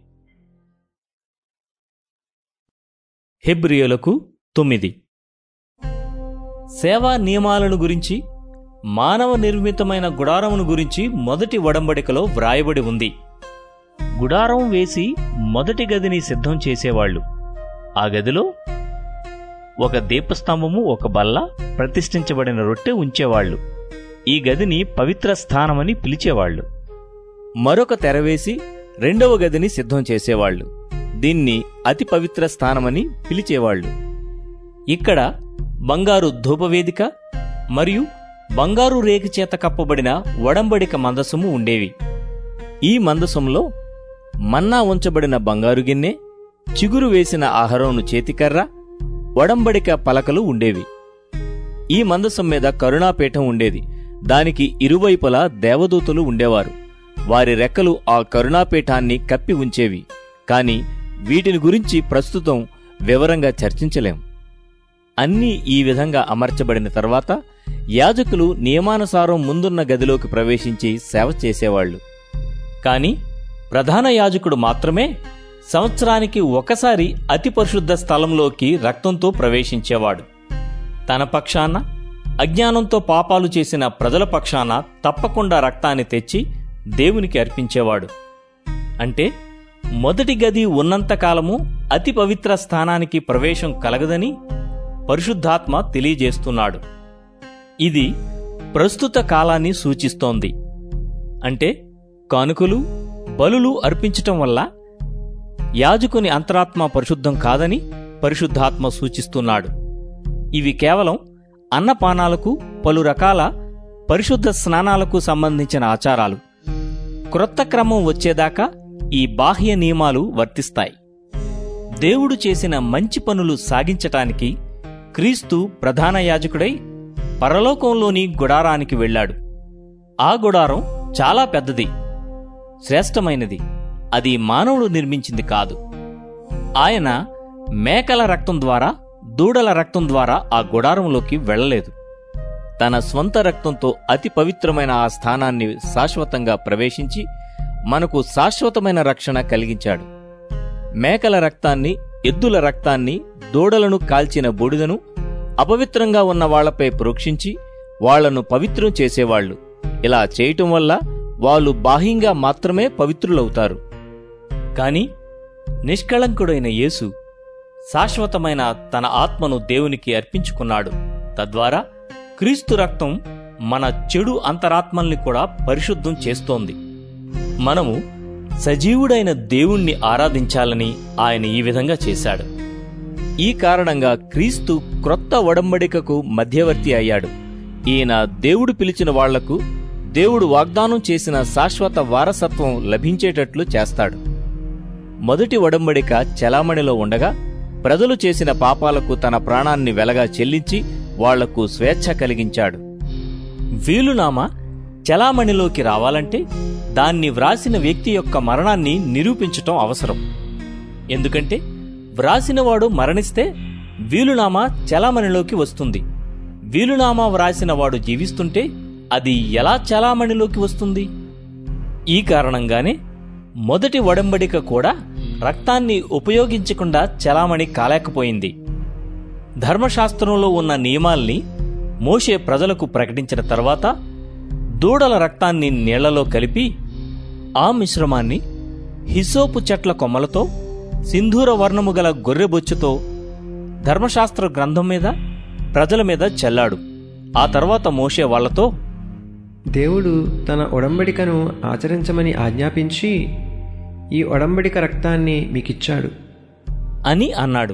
హెబ్రియులకు తొమ్మిది సేవా నియమాలను గురించి మానవ నిర్మితమైన గుడారమును గురించి మొదటి ఒడంబడికలో వ్రాయబడి ఉంది గుడారం వేసి మొదటి గదిని సిద్ధం చేసేవాళ్ళు ఆ గదిలో ఒక దీపస్తంభము ఒక బల్ల ప్రతిష్ఠించబడిన రొట్టె ఉంచేవాళ్ళు ఈ గదిని పవిత్ర స్థానమని పిలిచేవాళ్ళు మరొక తెరవేసి రెండవ గదిని సిద్ధం చేసేవాళ్ళు దీన్ని అతి పవిత్ర స్థానమని పిలిచేవాళ్ళు ఇక్కడ బంగారు ధూపవేదిక మరియు బంగారు రేకు చేత కప్పబడిన వడంబడిక మందసము ఉండేవి ఈ మందసంలో మన్నా ఉంచబడిన బంగారు గిన్నె చిగురు వేసిన ఆహారంను చేతికర్ర వడంబడిక పలకలు ఉండేవి ఈ మందసం మీద కరుణాపీఠం ఉండేది దానికి ఇరువైపులా దేవదూతలు ఉండేవారు వారి రెక్కలు ఆ కరుణాపీఠాన్ని కప్పి ఉంచేవి కాని వీటిని గురించి ప్రస్తుతం వివరంగా చర్చించలేం అన్నీ ఈ విధంగా అమర్చబడిన తర్వాత యాజకులు నియమానుసారం ముందున్న గదిలోకి ప్రవేశించి సేవ చేసేవాళ్లు కాని ప్రధాన యాజకుడు మాత్రమే సంవత్సరానికి ఒకసారి అతి పరిశుద్ధ స్థలంలోకి రక్తంతో ప్రవేశించేవాడు తన పక్షాన అజ్ఞానంతో పాపాలు చేసిన ప్రజల పక్షాన తప్పకుండా రక్తాన్ని తెచ్చి దేవునికి అర్పించేవాడు అంటే మొదటి గది ఉన్నంతకాలము అతి పవిత్ర స్థానానికి ప్రవేశం కలగదని పరిశుద్ధాత్మ తెలియజేస్తున్నాడు ఇది ప్రస్తుత కాలాన్ని సూచిస్తోంది అంటే కానుకలు బలులు అర్పించటం వల్ల యాజకుని అంతరాత్మ పరిశుద్ధం కాదని పరిశుద్ధాత్మ సూచిస్తున్నాడు ఇవి కేవలం అన్నపానాలకు పలు రకాల పరిశుద్ధ స్నానాలకు సంబంధించిన ఆచారాలు క్రొత్త క్రమం వచ్చేదాకా ఈ బాహ్య నియమాలు వర్తిస్తాయి దేవుడు చేసిన మంచి పనులు సాగించటానికి క్రీస్తు ప్రధాన యాజకుడై పరలోకంలోని గుడారానికి వెళ్ళాడు ఆ గుడారం చాలా పెద్దది శ్రేష్టమైనది అది మానవుడు నిర్మించింది కాదు ఆయన మేకల రక్తం ద్వారా దూడల రక్తం ద్వారా ఆ గుడారంలోకి వెళ్ళలేదు తన స్వంత రక్తంతో అతి పవిత్రమైన ఆ స్థానాన్ని శాశ్వతంగా ప్రవేశించి మనకు శాశ్వతమైన రక్షణ కలిగించాడు మేకల రక్తాన్ని ఎద్దుల రక్తాన్ని దూడలను కాల్చిన బూడిదను అపవిత్రంగా ఉన్న వాళ్లపై ప్రోక్షించి వాళ్లను పవిత్రం చేసేవాళ్లు ఇలా చేయటం వల్ల వాళ్ళు బాహ్యంగా మాత్రమే పవిత్రులవుతారు కాని నిష్కళంకుడైన యేసు శాశ్వతమైన తన ఆత్మను దేవునికి అర్పించుకున్నాడు తద్వారా క్రీస్తు రక్తం మన చెడు అంతరాత్మల్ని కూడా పరిశుద్ధం చేస్తోంది మనము సజీవుడైన దేవుణ్ణి ఆరాధించాలని ఆయన ఈ విధంగా చేశాడు ఈ కారణంగా క్రీస్తు క్రొత్త ఒడంబడికకు మధ్యవర్తి అయ్యాడు ఈయన దేవుడు పిలిచిన వాళ్లకు దేవుడు వాగ్దానం చేసిన శాశ్వత వారసత్వం లభించేటట్లు చేస్తాడు మొదటి ఒడంబడిక చెలామణిలో ఉండగా ప్రజలు చేసిన పాపాలకు తన ప్రాణాన్ని వెలగా చెల్లించి వాళ్లకు స్వేచ్ఛ కలిగించాడు వీలునామా చలామణిలోకి రావాలంటే దాన్ని వ్రాసిన వ్యక్తి యొక్క మరణాన్ని నిరూపించటం అవసరం ఎందుకంటే వ్రాసినవాడు మరణిస్తే వీలునామా చలామణిలోకి వస్తుంది వీలునామా వ్రాసిన వాడు జీవిస్తుంటే అది ఎలా చలామణిలోకి వస్తుంది ఈ కారణంగానే మొదటి ఒడంబడిక కూడా రక్తాన్ని ఉపయోగించకుండా చలామణి కాలేకపోయింది ధర్మశాస్త్రంలో ఉన్న నియమాల్ని మోషే ప్రజలకు ప్రకటించిన తర్వాత దూడల రక్తాన్ని నీళ్లలో కలిపి ఆ మిశ్రమాన్ని హిసోపు చెట్ల కొమ్మలతో సింధూర వర్ణము గల గొర్రెబొచ్చుతో ధర్మశాస్త్ర గ్రంథం మీద ప్రజల మీద చెల్లాడు ఆ తర్వాత మోషే వాళ్లతో దేవుడు తన ఒడంబడికను ఆచరించమని ఆజ్ఞాపించి ఈ ఒడంబడిక రక్తాన్ని మీకిచ్చాడు అని అన్నాడు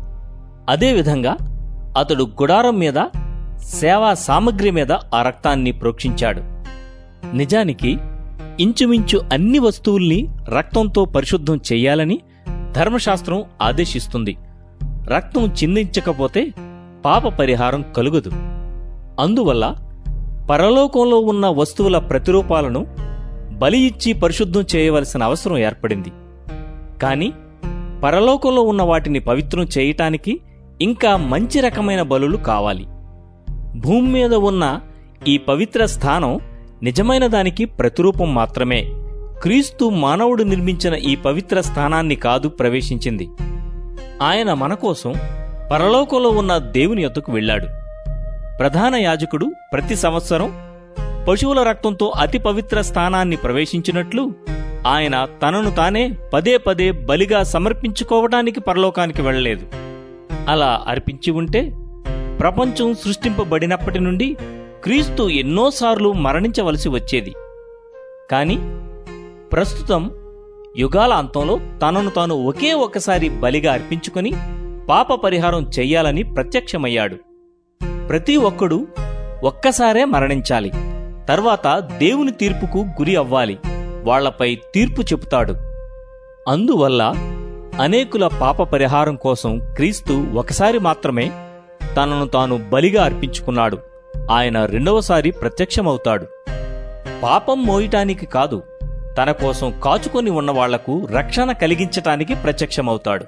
అదేవిధంగా అతడు గుడారం మీద సేవా సామగ్రి మీద ఆ రక్తాన్ని ప్రోక్షించాడు నిజానికి ఇంచుమించు అన్ని వస్తువుల్ని రక్తంతో పరిశుద్ధం చెయ్యాలని ధర్మశాస్త్రం ఆదేశిస్తుంది రక్తం చిందించకపోతే పాప పరిహారం కలుగదు అందువల్ల పరలోకంలో ఉన్న వస్తువుల ప్రతిరూపాలను బలి ఇచ్చి పరిశుద్ధం చేయవలసిన అవసరం ఏర్పడింది కాని పరలోకంలో ఉన్న వాటిని పవిత్రం చేయటానికి ఇంకా మంచి రకమైన బలులు కావాలి భూమి మీద ఉన్న ఈ పవిత్ర స్థానం నిజమైన దానికి ప్రతిరూపం మాత్రమే క్రీస్తు మానవుడు నిర్మించిన ఈ పవిత్ర స్థానాన్ని కాదు ప్రవేశించింది ఆయన మన కోసం పరలోకంలో ఉన్న దేవుని యొద్దకు వెళ్ళాడు ప్రధాన యాజకుడు ప్రతి సంవత్సరం పశువుల రక్తంతో అతి పవిత్ర స్థానాన్ని ప్రవేశించినట్లు ఆయన తనను తానే పదే పదే బలిగా సమర్పించుకోవడానికి పరలోకానికి వెళ్ళలేదు అలా అర్పించి ఉంటే ప్రపంచం సృష్టింపబడినప్పటి నుండి క్రీస్తు ఎన్నోసార్లు మరణించవలసి వచ్చేది కాని ప్రస్తుతం యుగాల అంతంలో తనను తాను ఒకే ఒక్కసారి బలిగా అర్పించుకొని పాప పరిహారం చెయ్యాలని ప్రత్యక్షమయ్యాడు ప్రతి ఒక్కడు ఒక్కసారే మరణించాలి తర్వాత దేవుని తీర్పుకు గురి అవ్వాలి వాళ్లపై తీర్పు చెబుతాడు అందువల్ల అనేకుల పాప పరిహారం కోసం క్రీస్తు ఒకసారి మాత్రమే తనను తాను బలిగా అర్పించుకున్నాడు ఆయన రెండవసారి ప్రత్యక్షమవుతాడు పాపం మోయటానికి కాదు తన కోసం కాచుకొని ఉన్న వాళ్లకు రక్షణ కలిగించటానికి ప్రత్యక్షమవుతాడు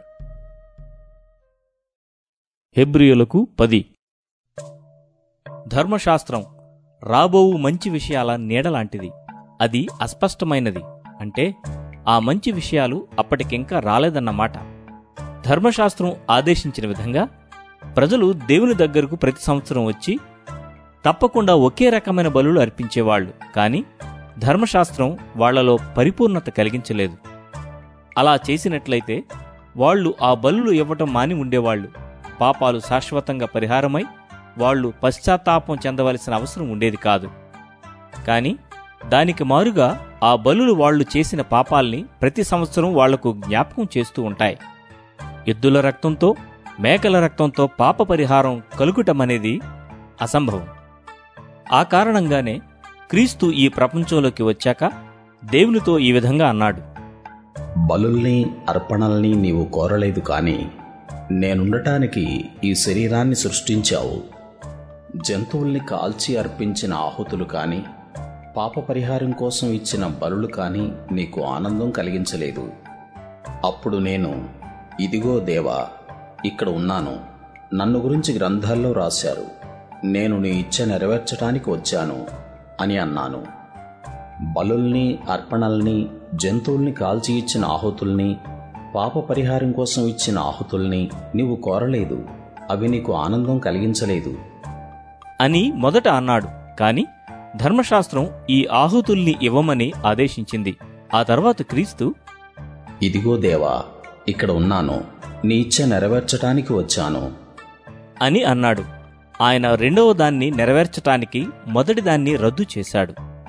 హెబ్రియులకు పది ధర్మశాస్త్రం రాబోవు మంచి విషయాల నీడలాంటిది అది అస్పష్టమైనది అంటే ఆ మంచి విషయాలు అప్పటికింకా రాలేదన్నమాట ధర్మశాస్త్రం ఆదేశించిన విధంగా ప్రజలు దేవుని దగ్గరకు ప్రతి సంవత్సరం వచ్చి తప్పకుండా ఒకే రకమైన బలులు అర్పించేవాళ్లు కాని ధర్మశాస్త్రం వాళ్లలో పరిపూర్ణత కలిగించలేదు అలా చేసినట్లయితే వాళ్ళు ఆ బలులు ఇవ్వటం మాని ఉండేవాళ్లు పాపాలు శాశ్వతంగా పరిహారమై వాళ్ళు పశ్చాత్తాపం చెందవలసిన అవసరం ఉండేది కాదు కాని దానికి మారుగా ఆ బలులు వాళ్ళు చేసిన పాపాల్ని ప్రతి సంవత్సరం వాళ్లకు జ్ఞాపకం చేస్తూ ఉంటాయి ఎద్దుల రక్తంతో మేకల రక్తంతో పాప పరిహారం కలుగుటమనేది అసంభవం ఆ కారణంగానే క్రీస్తు ఈ ప్రపంచంలోకి వచ్చాక దేవునితో ఈ విధంగా అన్నాడు బలుల్ని అర్పణల్ని నీవు కోరలేదు కాని నేనుండటానికి ఈ శరీరాన్ని సృష్టించావు జంతువుల్ని కాల్చి అర్పించిన ఆహుతులు కాని పాప పరిహారం కోసం ఇచ్చిన బలులు కాని నీకు ఆనందం కలిగించలేదు అప్పుడు నేను ఇదిగో దేవా ఇక్కడ ఉన్నాను నన్ను గురించి గ్రంథాల్లో రాశారు నేను నీ ఇచ్చ నెరవేర్చటానికి వచ్చాను అని అన్నాను బలుల్ని అర్పణల్ని జంతువుల్ని కాల్చి ఇచ్చిన ఆహుతుల్ని పాప పరిహారం కోసం ఇచ్చిన ఆహుతుల్ని నీవు కోరలేదు అవి నీకు ఆనందం కలిగించలేదు అని మొదట అన్నాడు కాని ధర్మశాస్త్రం ఈ ఆహుతుల్ని ఇవ్వమని ఆదేశించింది ఆ తర్వాత క్రీస్తు ఇదిగో దేవా ఇక్కడ ఉన్నాను నీ ఇచ్చ నెరవేర్చటానికి వచ్చాను అని అన్నాడు ఆయన రెండవ దాన్ని నెరవేర్చటానికి మొదటి దాన్ని రద్దు చేశాడు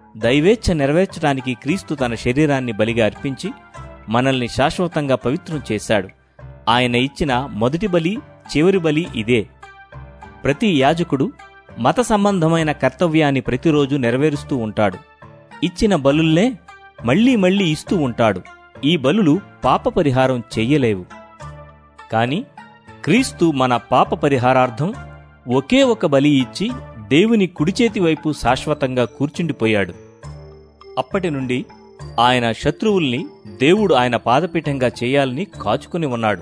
దైవేచ్ఛ నెరవేర్చడానికి క్రీస్తు తన శరీరాన్ని బలిగా అర్పించి మనల్ని శాశ్వతంగా పవిత్రం చేశాడు ఆయన ఇచ్చిన మొదటి బలి చివరి బలి ఇదే ప్రతి యాజకుడు మత సంబంధమైన కర్తవ్యాన్ని ప్రతిరోజు నెరవేరుస్తూ ఉంటాడు ఇచ్చిన బలుల్నే మళ్ళీ మళ్ళీ ఇస్తూ ఉంటాడు ఈ బలులు పాప పరిహారం చెయ్యలేవు కాని క్రీస్తు మన పాప పరిహారార్థం ఒకే ఒక బలి ఇచ్చి దేవుని కుడిచేతి వైపు శాశ్వతంగా కూర్చుండిపోయాడు అప్పటి నుండి ఆయన శత్రువుల్ని దేవుడు ఆయన పాదపీఠంగా చేయాలని కాచుకుని ఉన్నాడు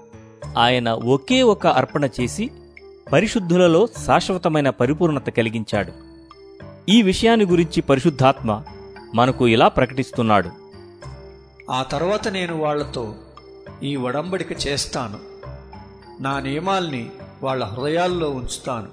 ఆయన ఒకే ఒక అర్పణ చేసి పరిశుద్ధులలో శాశ్వతమైన పరిపూర్ణత కలిగించాడు ఈ విషయాన్ని గురించి పరిశుద్ధాత్మ మనకు ఇలా ప్రకటిస్తున్నాడు ఆ తర్వాత నేను వాళ్లతో ఈ ఒడంబడిక చేస్తాను నా నియమాల్ని వాళ్ళ హృదయాల్లో ఉంచుతాను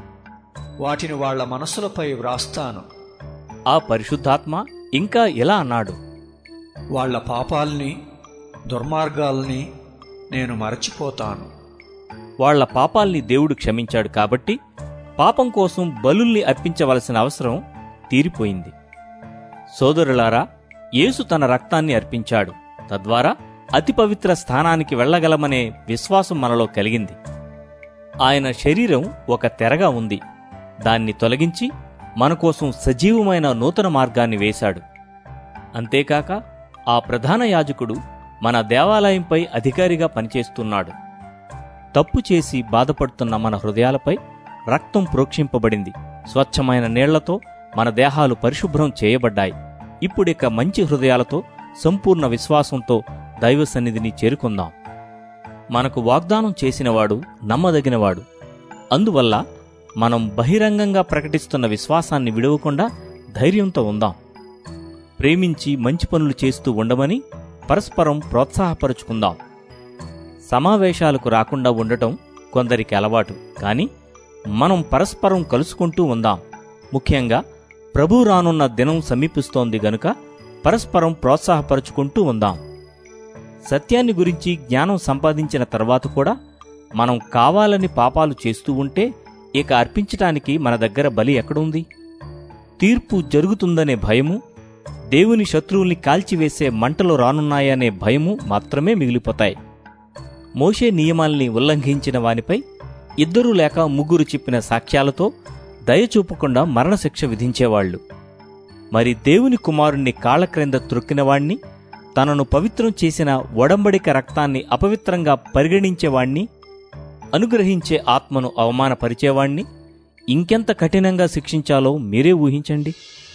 వాటిని వాళ్ళ మనసులపై వ్రాస్తాను ఆ పరిశుద్ధాత్మ ఇంకా ఇలా అన్నాడు వాళ్ళ పాపాల్ని దుర్మార్గాల్ని నేను మరచిపోతాను వాళ్ళ పాపాల్ని దేవుడు క్షమించాడు కాబట్టి పాపం కోసం బలుల్ని అర్పించవలసిన అవసరం తీరిపోయింది సోదరులారా యేసు తన రక్తాన్ని అర్పించాడు తద్వారా అతి పవిత్ర స్థానానికి వెళ్ళగలమనే విశ్వాసం మనలో కలిగింది ఆయన శరీరం ఒక తెరగా ఉంది దాన్ని తొలగించి మన కోసం సజీవమైన నూతన మార్గాన్ని వేశాడు అంతేకాక ఆ ప్రధాన యాజకుడు మన దేవాలయంపై అధికారిగా పనిచేస్తున్నాడు తప్పు చేసి బాధపడుతున్న మన హృదయాలపై రక్తం ప్రోక్షింపబడింది స్వచ్ఛమైన నీళ్లతో మన దేహాలు పరిశుభ్రం చేయబడ్డాయి ఇప్పుడిక మంచి హృదయాలతో సంపూర్ణ విశ్వాసంతో దైవ సన్నిధిని చేరుకుందాం మనకు వాగ్దానం చేసినవాడు నమ్మదగినవాడు అందువల్ల మనం బహిరంగంగా ప్రకటిస్తున్న విశ్వాసాన్ని విడవకుండా ధైర్యంతో ఉందాం ప్రేమించి మంచి పనులు చేస్తూ ఉండమని పరస్పరం ప్రోత్సాహపరుచుకుందాం సమావేశాలకు రాకుండా ఉండటం కొందరికి అలవాటు కానీ మనం పరస్పరం కలుసుకుంటూ ఉందాం ముఖ్యంగా ప్రభు రానున్న దినం సమీపిస్తోంది గనుక పరస్పరం ప్రోత్సాహపరుచుకుంటూ ఉందాం సత్యాన్ని గురించి జ్ఞానం సంపాదించిన తర్వాత కూడా మనం కావాలని పాపాలు చేస్తూ ఉంటే ఇక అర్పించటానికి మన దగ్గర బలి ఎక్కడుంది తీర్పు జరుగుతుందనే భయము దేవుని శత్రువుల్ని కాల్చివేసే మంటలు రానున్నాయనే భయము మాత్రమే మిగిలిపోతాయి మోషే నియమాల్ని ఉల్లంఘించిన వానిపై ఇద్దరు లేక ముగ్గురు చెప్పిన సాక్ష్యాలతో దయ చూపకుండా మరణశిక్ష విధించేవాళ్లు మరి దేవుని కుమారుణ్ణి కాళ్ల క్రింద త్రొక్కినవాణ్ణి తనను పవిత్రం చేసిన ఒడంబడిక రక్తాన్ని అపవిత్రంగా పరిగణించేవాణ్ణి అనుగ్రహించే ఆత్మను అవమానపరిచేవాణ్ణి ఇంకెంత కఠినంగా శిక్షించాలో మీరే ఊహించండి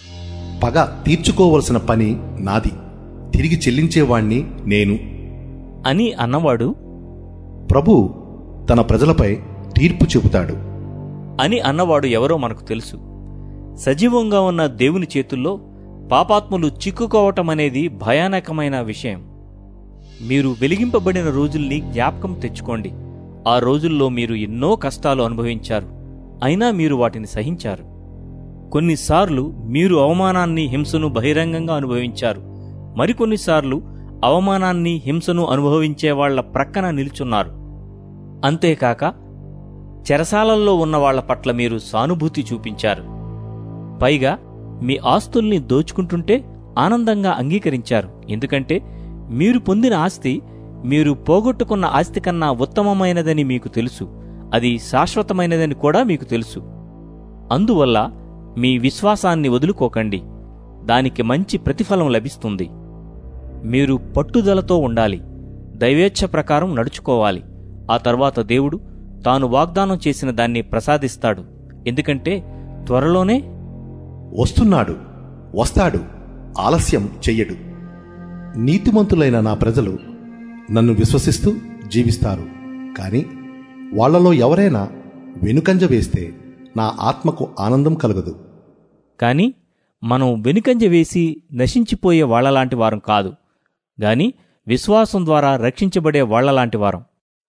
పగ తీర్చుకోవలసిన పని నాది తిరిగి చెల్లించేవాణ్ణి నేను అని అన్నవాడు ప్రభు తన ప్రజలపై తీర్పు చెబుతాడు అని అన్నవాడు ఎవరో మనకు తెలుసు సజీవంగా ఉన్న దేవుని చేతుల్లో పాపాత్ములు చిక్కుకోవటం అనేది భయానకమైన విషయం మీరు వెలిగింపబడిన రోజుల్ని జ్ఞాపకం తెచ్చుకోండి ఆ రోజుల్లో మీరు ఎన్నో కష్టాలు అనుభవించారు అయినా మీరు వాటిని సహించారు కొన్నిసార్లు మీరు అవమానాన్ని హింసను బహిరంగంగా అనుభవించారు మరికొన్నిసార్లు అవమానాన్ని హింసను అనుభవించే వాళ్ల ప్రక్కన నిల్చున్నారు అంతేకాక చెరసాలల్లో ఉన్న వాళ్ల పట్ల మీరు సానుభూతి చూపించారు పైగా మీ ఆస్తుల్ని దోచుకుంటుంటే ఆనందంగా అంగీకరించారు ఎందుకంటే మీరు పొందిన ఆస్తి మీరు పోగొట్టుకున్న ఆస్తి కన్నా ఉత్తమమైనదని మీకు తెలుసు అది శాశ్వతమైనదని కూడా మీకు తెలుసు అందువల్ల మీ విశ్వాసాన్ని వదులుకోకండి దానికి మంచి ప్రతిఫలం లభిస్తుంది మీరు పట్టుదలతో ఉండాలి దైవేచ్ఛ ప్రకారం నడుచుకోవాలి ఆ తర్వాత దేవుడు తాను వాగ్దానం చేసిన దాన్ని ప్రసాదిస్తాడు ఎందుకంటే త్వరలోనే వస్తున్నాడు వస్తాడు ఆలస్యం చెయ్యడు నీతిమంతులైన నా ప్రజలు నన్ను విశ్వసిస్తూ జీవిస్తారు కాని వాళ్ళలో ఎవరైనా వెనుకంజ వేస్తే నా ఆత్మకు ఆనందం కలగదు కాని మనం వెనుకంజ వేసి నశించిపోయే వాళ్లలాంటి వారం కాదు గాని విశ్వాసం ద్వారా రక్షించబడే వాళ్లలాంటి వారం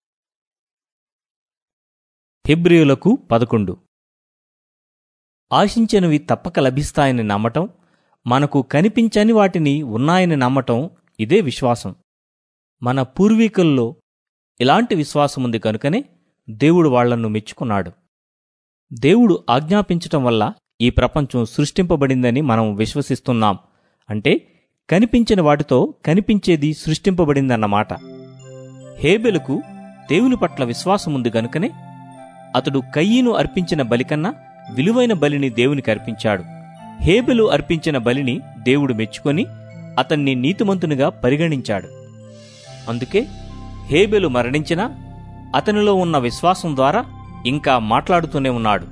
హెబ్రియులకు పదకొండు ఆశించినవి తప్పక లభిస్తాయని నమ్మటం మనకు కనిపించని వాటిని ఉన్నాయని నమ్మటం ఇదే విశ్వాసం మన పూర్వీకుల్లో ఇలాంటి విశ్వాసముంది కనుకనే దేవుడు వాళ్లను మెచ్చుకున్నాడు దేవుడు ఆజ్ఞాపించటం వల్ల ఈ ప్రపంచం సృష్టింపబడిందని మనం విశ్వసిస్తున్నాం అంటే కనిపించిన వాటితో కనిపించేది సృష్టింపబడిందన్నమాట హేబెలుకు దేవుని పట్ల విశ్వాసముంది గనుకనే అతడు కయ్యను అర్పించిన బలికన్నా విలువైన బలిని దేవునికి అర్పించాడు హేబెలు అర్పించిన బలిని దేవుడు మెచ్చుకొని అతన్ని నీతిమంతునిగా పరిగణించాడు అందుకే హేబెలు మరణించినా అతనిలో ఉన్న విశ్వాసం ద్వారా ఇంకా మాట్లాడుతూనే ఉన్నాడు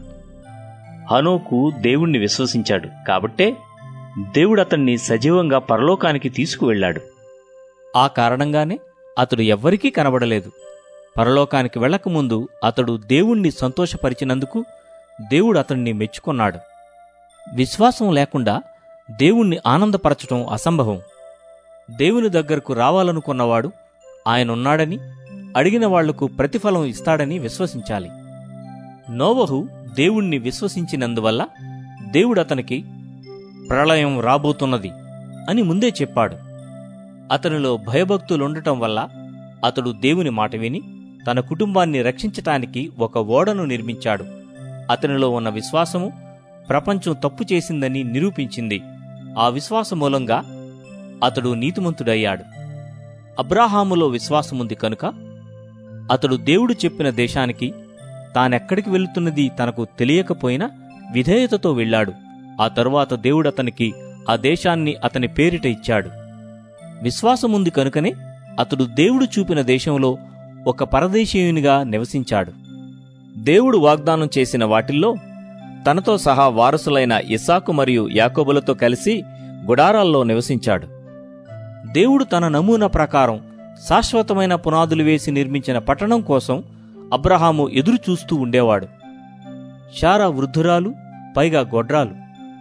హనోకు దేవుణ్ణి విశ్వసించాడు కాబట్టే దేవుడు అతన్ని సజీవంగా పరలోకానికి తీసుకువెళ్ళాడు ఆ కారణంగానే అతడు ఎవ్వరికీ కనబడలేదు పరలోకానికి వెళ్ళకముందు అతడు దేవుణ్ణి సంతోషపరిచినందుకు దేవుడు అతన్ని మెచ్చుకొన్నాడు విశ్వాసం లేకుండా దేవుణ్ణి ఆనందపరచటం అసంభవం దేవుని దగ్గరకు రావాలనుకున్నవాడు ఆయనున్నాడని అడిగిన వాళ్లకు ప్రతిఫలం ఇస్తాడని విశ్వసించాలి నోవహు దేవుణ్ణి విశ్వసించినందువల్ల దేవుడు అతనికి ప్రళయం రాబోతున్నది అని ముందే చెప్పాడు అతనిలో భయభక్తులుండటం వల్ల అతడు దేవుని మాట విని తన కుటుంబాన్ని రక్షించటానికి ఒక ఓడను నిర్మించాడు అతనిలో ఉన్న విశ్వాసము ప్రపంచం తప్పు చేసిందని నిరూపించింది ఆ విశ్వాస మూలంగా అతడు నీతిమంతుడయ్యాడు అబ్రాహాములో విశ్వాసముంది కనుక అతడు దేవుడు చెప్పిన దేశానికి తానెక్కడికి వెళుతున్నది తనకు తెలియకపోయినా విధేయతతో వెళ్ళాడు ఆ తరువాత దేవుడు అతనికి ఆ దేశాన్ని అతని పేరిట ఇచ్చాడు విశ్వాసముంది కనుకనే అతడు దేవుడు చూపిన దేశంలో ఒక పరదేశీయునిగా నివసించాడు దేవుడు వాగ్దానం చేసిన వాటిల్లో తనతో సహా వారసులైన ఇసాకు మరియు యాకోబులతో కలిసి గుడారాల్లో నివసించాడు దేవుడు తన నమూనా ప్రకారం శాశ్వతమైన పునాదులు వేసి నిర్మించిన పట్టణం కోసం అబ్రహాము ఎదురు చూస్తూ ఉండేవాడు షారా వృద్ధురాలు పైగా గొడ్రాలు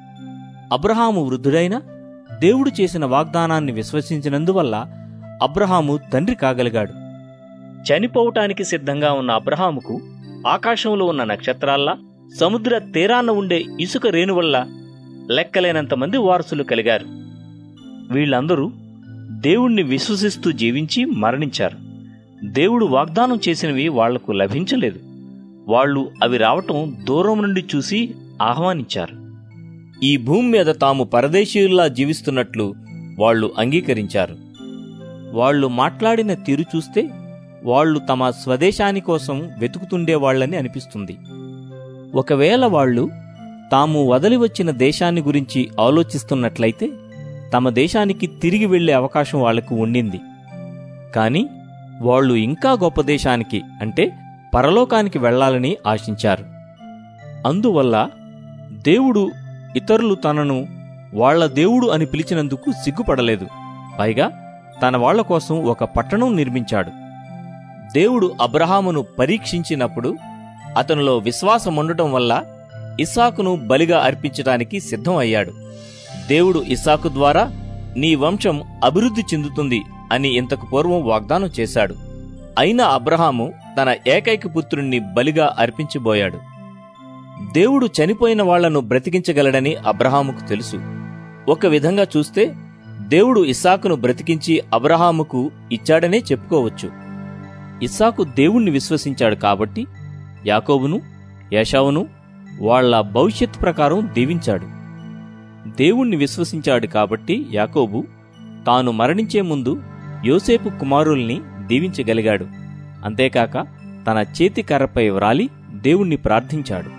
అబ్రహాము వృద్ధుడైనా దేవుడు చేసిన వాగ్దానాన్ని విశ్వసించినందువల్ల అబ్రహాము తండ్రి కాగలిగాడు చనిపోవటానికి సిద్ధంగా ఉన్న అబ్రహాముకు ఆకాశంలో ఉన్న నక్షత్రాల్లా సముద్ర తీరాన ఉండే ఇసుక రేణువల్ల లెక్కలేనంత మంది వారసులు కలిగారు వీళ్ళందరూ దేవుణ్ణి విశ్వసిస్తూ జీవించి మరణించారు దేవుడు వాగ్దానం చేసినవి వాళ్లకు లభించలేదు వాళ్ళు అవి రావటం దూరం నుండి చూసి ఆహ్వానించారు ఈ భూమి మీద తాము పరదేశీయుల్లా జీవిస్తున్నట్లు వాళ్ళు అంగీకరించారు వాళ్ళు మాట్లాడిన తీరు చూస్తే వాళ్ళు తమ స్వదేశాని కోసం వెతుకుతుండేవాళ్లని అనిపిస్తుంది ఒకవేళ వాళ్ళు తాము వదిలి వచ్చిన దేశాన్ని గురించి ఆలోచిస్తున్నట్లయితే తమ దేశానికి తిరిగి వెళ్లే అవకాశం వాళ్లకు ఉండింది కాని వాళ్ళు ఇంకా గొప్ప దేశానికి అంటే పరలోకానికి వెళ్లాలని ఆశించారు అందువల్ల దేవుడు ఇతరులు తనను వాళ్ల దేవుడు అని పిలిచినందుకు సిగ్గుపడలేదు పైగా తన వాళ్ల కోసం ఒక పట్టణం నిర్మించాడు దేవుడు అబ్రహామును పరీక్షించినప్పుడు అతనిలో విశ్వాసం ఉండటం వల్ల ఇస్సాకును బలిగా అర్పించటానికి సిద్ధం అయ్యాడు దేవుడు ఇస్సాకు ద్వారా నీ వంశం అభివృద్ధి చెందుతుంది అని ఇంతకు పూర్వం వాగ్దానం చేశాడు అయినా అబ్రహాము తన ఏకైక పుత్రుణ్ణి బలిగా అర్పించబోయాడు దేవుడు చనిపోయిన వాళ్లను బ్రతికించగలడని అబ్రహాముకు తెలుసు ఒక విధంగా చూస్తే దేవుడు ఇస్సాకును బ్రతికించి అబ్రహాముకు ఇచ్చాడనే చెప్పుకోవచ్చు ఇస్సాకు దేవుణ్ణి విశ్వసించాడు కాబట్టి యాకోబును యశావును వాళ్ల భవిష్యత్ ప్రకారం దీవించాడు దేవుణ్ణి విశ్వసించాడు కాబట్టి యాకోబు తాను మరణించే ముందు యోసేపు కుమారుల్ని దీవించగలిగాడు అంతేకాక తన చేతి కర్రపై వ్రాలి దేవుణ్ణి ప్రార్థించాడు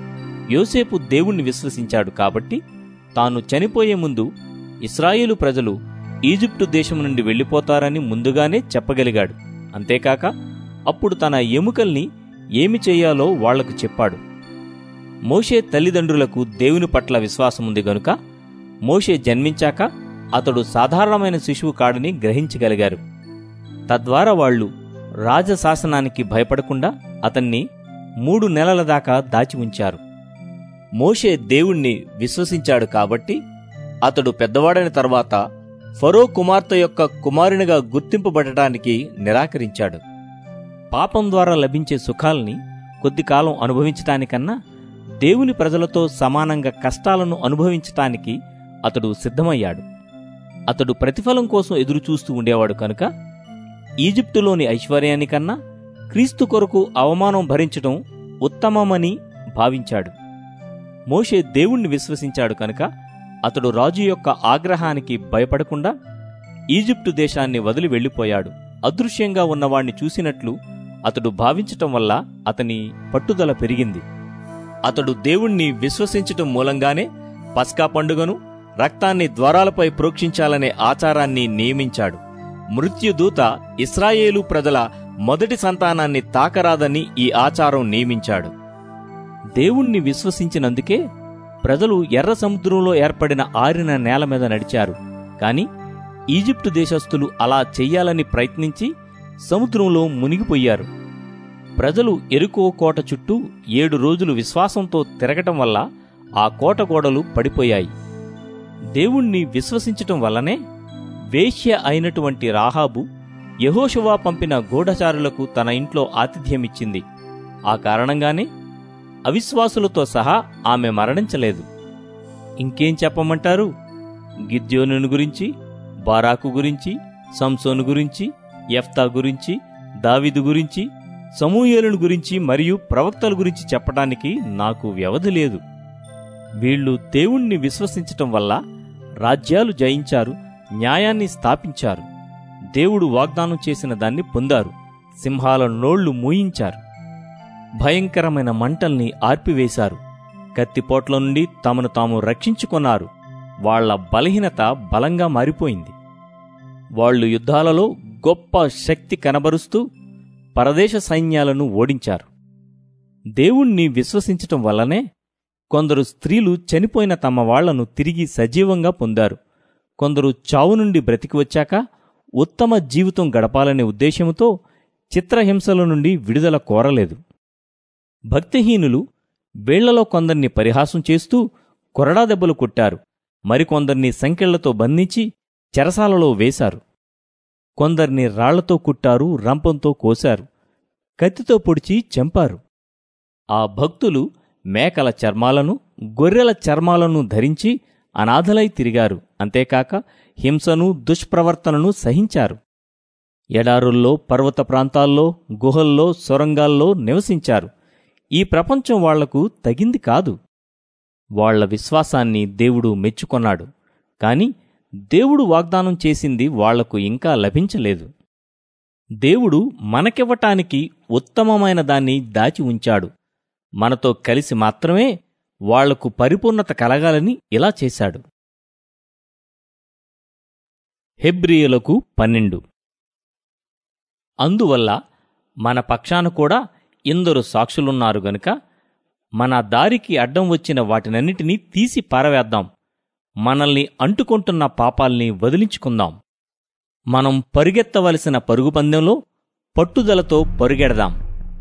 యోసేపు దేవుణ్ణి విశ్వసించాడు కాబట్టి తాను చనిపోయే ముందు ఇస్రాయేలు ప్రజలు ఈజిప్టు దేశం నుండి వెళ్ళిపోతారని ముందుగానే చెప్పగలిగాడు అంతేకాక అప్పుడు తన ఎముకల్ని ఏమి చెయ్యాలో వాళ్లకు చెప్పాడు మోషే తల్లిదండ్రులకు దేవుని పట్ల విశ్వాసముంది గనుక మోషే జన్మించాక అతడు సాధారణమైన శిశువు కాడని గ్రహించగలిగారు తద్వారా వాళ్ళు రాజశాసనానికి భయపడకుండా అతన్ని మూడు నెలల దాకా దాచి ఉంచారు మోషే దేవుణ్ణి విశ్వసించాడు కాబట్టి అతడు పెద్దవాడైన తర్వాత ఫరో కుమార్తె యొక్క కుమారునిగా గుర్తింపబడటానికి నిరాకరించాడు పాపం ద్వారా లభించే సుఖాల్ని కొద్దికాలం అనుభవించటానికన్నా దేవుని ప్రజలతో సమానంగా కష్టాలను అనుభవించటానికి అతడు సిద్ధమయ్యాడు అతడు ప్రతిఫలం కోసం ఎదురుచూస్తూ ఉండేవాడు కనుక ఈజిప్టులోని ఐశ్వర్యానికన్నా క్రీస్తు కొరకు అవమానం భరించటం ఉత్తమమని భావించాడు మోషే దేవుణ్ణి విశ్వసించాడు కనుక అతడు రాజు యొక్క ఆగ్రహానికి భయపడకుండా ఈజిప్టు దేశాన్ని వదిలి వెళ్ళిపోయాడు అదృశ్యంగా ఉన్నవాణ్ణి చూసినట్లు అతడు భావించటం వల్ల అతని పట్టుదల పెరిగింది అతడు దేవుణ్ణి విశ్వసించటం మూలంగానే పస్కా పండుగను రక్తాన్ని ద్వారాలపై ప్రోక్షించాలనే ఆచారాన్ని నియమించాడు మృత్యుదూత ఇస్రాయేలు ప్రజల మొదటి సంతానాన్ని తాకరాదని ఈ ఆచారం నియమించాడు దేవుణ్ణి విశ్వసించినందుకే ప్రజలు ఎర్ర సముద్రంలో ఏర్పడిన ఆరిన నేల మీద నడిచారు కాని ఈజిప్టు దేశస్థులు అలా చెయ్యాలని ప్రయత్నించి సముద్రంలో మునిగిపోయారు ప్రజలు ఎరుకో కోట చుట్టూ ఏడు రోజులు విశ్వాసంతో తిరగటం వల్ల ఆ కోట గోడలు పడిపోయాయి దేవుణ్ణి విశ్వసించటం వల్లనే వేశ్య అయినటువంటి రాహాబు యహోషువా పంపిన గూఢచారులకు తన ఇంట్లో ఆతిథ్యమిచ్చింది ఆ కారణంగానే అవిశ్వాసులతో సహా ఆమె మరణించలేదు ఇంకేం చెప్పమంటారు గిద్యోనుని గురించి బారాకు గురించి సంసోను గురించి యఫ్తా గురించి దావిదు గురించి సమూయేలుని గురించి మరియు ప్రవక్తల గురించి చెప్పడానికి నాకు వ్యవధి లేదు వీళ్ళు దేవుణ్ణి విశ్వసించటం వల్ల రాజ్యాలు జయించారు న్యాయాన్ని స్థాపించారు దేవుడు వాగ్దానం చేసిన దాన్ని పొందారు సింహాల నోళ్లు మూయించారు భయంకరమైన మంటల్ని ఆర్పివేశారు కత్తిపోట్ల నుండి తమను తాము రక్షించుకున్నారు వాళ్ల బలహీనత బలంగా మారిపోయింది వాళ్ళు యుద్ధాలలో గొప్ప శక్తి కనబరుస్తూ పరదేశ సైన్యాలను ఓడించారు దేవుణ్ణి విశ్వసించటం వల్లనే కొందరు స్త్రీలు చనిపోయిన తమ వాళ్లను తిరిగి సజీవంగా పొందారు కొందరు చావు నుండి బ్రతికి వచ్చాక ఉత్తమ జీవితం గడపాలనే ఉద్దేశంతో చిత్రహింసల నుండి విడుదల కోరలేదు భక్తిహీనులు వేళ్లలో కొందర్ని పరిహాసం చేస్తూ కొరడా దెబ్బలు కొట్టారు మరికొందర్ని సంకెళ్లతో బంధించి చెరసాలలో వేశారు కొందర్ని రాళ్లతో కుట్టారు రంపంతో కోశారు కత్తితో పొడిచి చంపారు ఆ భక్తులు మేకల చర్మాలను గొర్రెల చర్మాలను ధరించి అనాథలై తిరిగారు అంతేకాక హింసను దుష్ప్రవర్తనను సహించారు ఎడారుల్లో పర్వత ప్రాంతాల్లో గుహల్లో సొరంగాల్లో నివసించారు ఈ ప్రపంచం వాళ్లకు తగింది కాదు వాళ్ల విశ్వాసాన్ని దేవుడు మెచ్చుకొన్నాడు కాని దేవుడు వాగ్దానం చేసింది వాళ్లకు ఇంకా లభించలేదు దేవుడు మనకివ్వటానికి ఉత్తమమైన దాన్ని దాచి ఉంచాడు మనతో కలిసి మాత్రమే వాళ్లకు పరిపూర్ణత కలగాలని ఇలా చేశాడు హెబ్రియులకు పన్నెండు అందువల్ల మన పక్షాన కూడా ఇందరు సాక్షులున్నారు గనుక మన దారికి అడ్డం వచ్చిన వాటినన్నిటినీ తీసి పారవేద్దాం మనల్ని అంటుకుంటున్న పాపాల్ని వదిలించుకుందాం మనం పరుగెత్తవలసిన పరుగు పందెంలో పట్టుదలతో పరుగెడదాం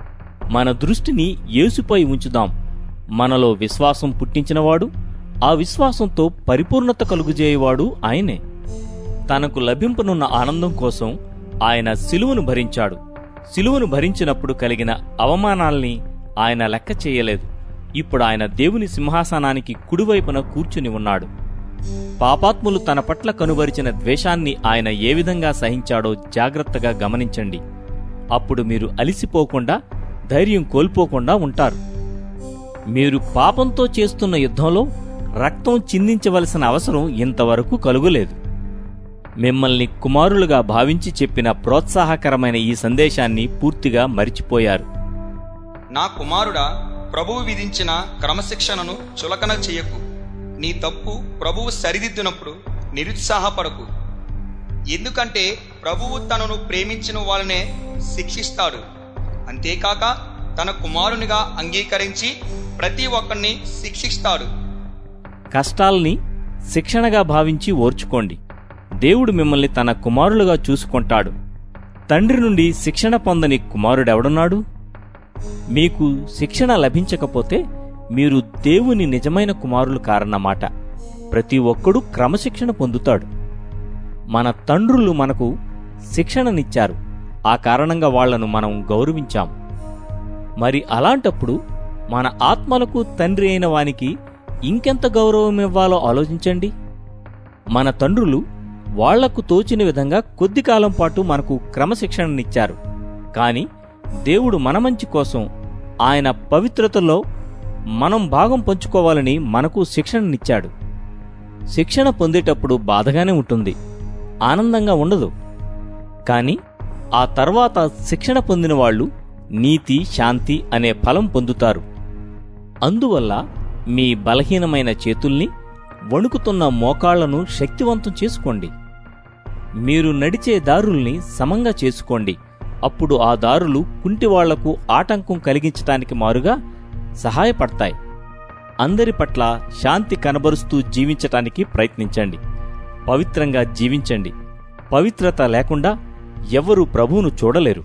మన దృష్టిని యేసుపై ఉంచుదాం మనలో విశ్వాసం పుట్టించినవాడు ఆ విశ్వాసంతో పరిపూర్ణత కలుగుజేయవాడు ఆయనే తనకు లభింపనున్న ఆనందం కోసం ఆయన సిలువను భరించాడు సిలువను భరించినప్పుడు కలిగిన అవమానాల్ని ఆయన లెక్క చేయలేదు ఇప్పుడు ఆయన దేవుని సింహాసనానికి కుడివైపున కూర్చుని ఉన్నాడు పాపాత్ములు తన పట్ల కనుబరిచిన ద్వేషాన్ని ఆయన ఏ విధంగా సహించాడో జాగ్రత్తగా గమనించండి అప్పుడు మీరు అలిసిపోకుండా ధైర్యం కోల్పోకుండా ఉంటారు మీరు పాపంతో చేస్తున్న యుద్ధంలో రక్తం చిందించవలసిన అవసరం ఇంతవరకు కలుగులేదు మిమ్మల్ని కుమారులుగా భావించి చెప్పిన ప్రోత్సాహకరమైన ఈ సందేశాన్ని పూర్తిగా మరిచిపోయారు నా కుమారుడా ప్రభువు విధించిన క్రమశిక్షణను చులకన చెయ్యకు నీ తప్పు ప్రభువు సరిదిద్దినప్పుడు నిరుత్సాహపడకు ఎందుకంటే ప్రభువు తనను ప్రేమించిన వాళ్ళనే శిక్షిస్తాడు అంతేకాక తన కుమారునిగా అంగీకరించి ప్రతి ఒక్కరిని శిక్షిస్తాడు కష్టాల్ని శిక్షణగా భావించి ఓర్చుకోండి దేవుడు మిమ్మల్ని తన కుమారులుగా చూసుకుంటాడు తండ్రి నుండి శిక్షణ పొందని కుమారుడెవడున్నాడు మీకు శిక్షణ లభించకపోతే మీరు దేవుని నిజమైన కుమారులు కారన్నమాట ప్రతి ఒక్కడూ క్రమశిక్షణ పొందుతాడు మన తండ్రులు మనకు శిక్షణనిచ్చారు ఆ కారణంగా వాళ్లను మనం గౌరవించాం మరి అలాంటప్పుడు మన ఆత్మలకు తండ్రి అయిన వానికి ఇంకెంత గౌరవం ఇవ్వాలో ఆలోచించండి మన తండ్రులు వాళ్లకు తోచిన విధంగా కొద్ది కాలం పాటు మనకు క్రమశిక్షణనిచ్చారు కాని దేవుడు మన మంచి కోసం ఆయన పవిత్రతలో మనం భాగం పంచుకోవాలని మనకు శిక్షణనిచ్చాడు శిక్షణ పొందేటప్పుడు బాధగానే ఉంటుంది ఆనందంగా ఉండదు కానీ ఆ తర్వాత శిక్షణ పొందిన వాళ్ళు నీతి శాంతి అనే ఫలం పొందుతారు అందువల్ల మీ బలహీనమైన చేతుల్ని వణుకుతున్న మోకాళ్లను శక్తివంతం చేసుకోండి మీరు నడిచే దారుల్ని సమంగా చేసుకోండి అప్పుడు ఆ దారులు కుంటివాళ్లకు ఆటంకం కలిగించటానికి మారుగా సహాయపడతాయి అందరి పట్ల శాంతి కనబరుస్తూ జీవించటానికి ప్రయత్నించండి పవిత్రంగా జీవించండి పవిత్రత లేకుండా ఎవరు ప్రభువును చూడలేరు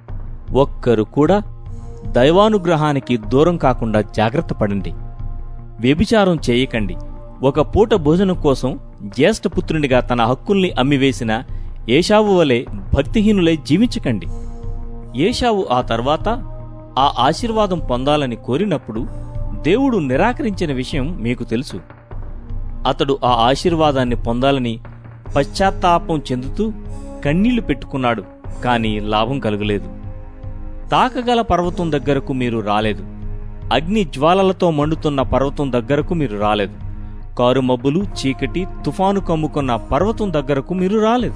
ఒక్కరు కూడా దైవానుగ్రహానికి దూరం కాకుండా జాగ్రత్త పడండి వ్యభిచారం చేయకండి ఒక పూట భోజనం కోసం జ్యేష్ఠపుత్రునిగా తన హక్కుల్ని అమ్మివేసిన ఏషావు వలె భక్తిహీనులై జీవించకండి ఏషావు ఆ తర్వాత ఆ ఆశీర్వాదం పొందాలని కోరినప్పుడు దేవుడు నిరాకరించిన విషయం మీకు తెలుసు అతడు ఆ ఆశీర్వాదాన్ని పొందాలని పశ్చాత్తాపం చెందుతూ కన్నీళ్లు పెట్టుకున్నాడు కాని లాభం కలుగలేదు తాకగల పర్వతం దగ్గరకు మీరు రాలేదు అగ్ని జ్వాలలతో మండుతున్న పర్వతం దగ్గరకు మీరు రాలేదు కారుమబ్బులు చీకటి తుఫాను కమ్ముకున్న పర్వతం దగ్గరకు మీరు రాలేదు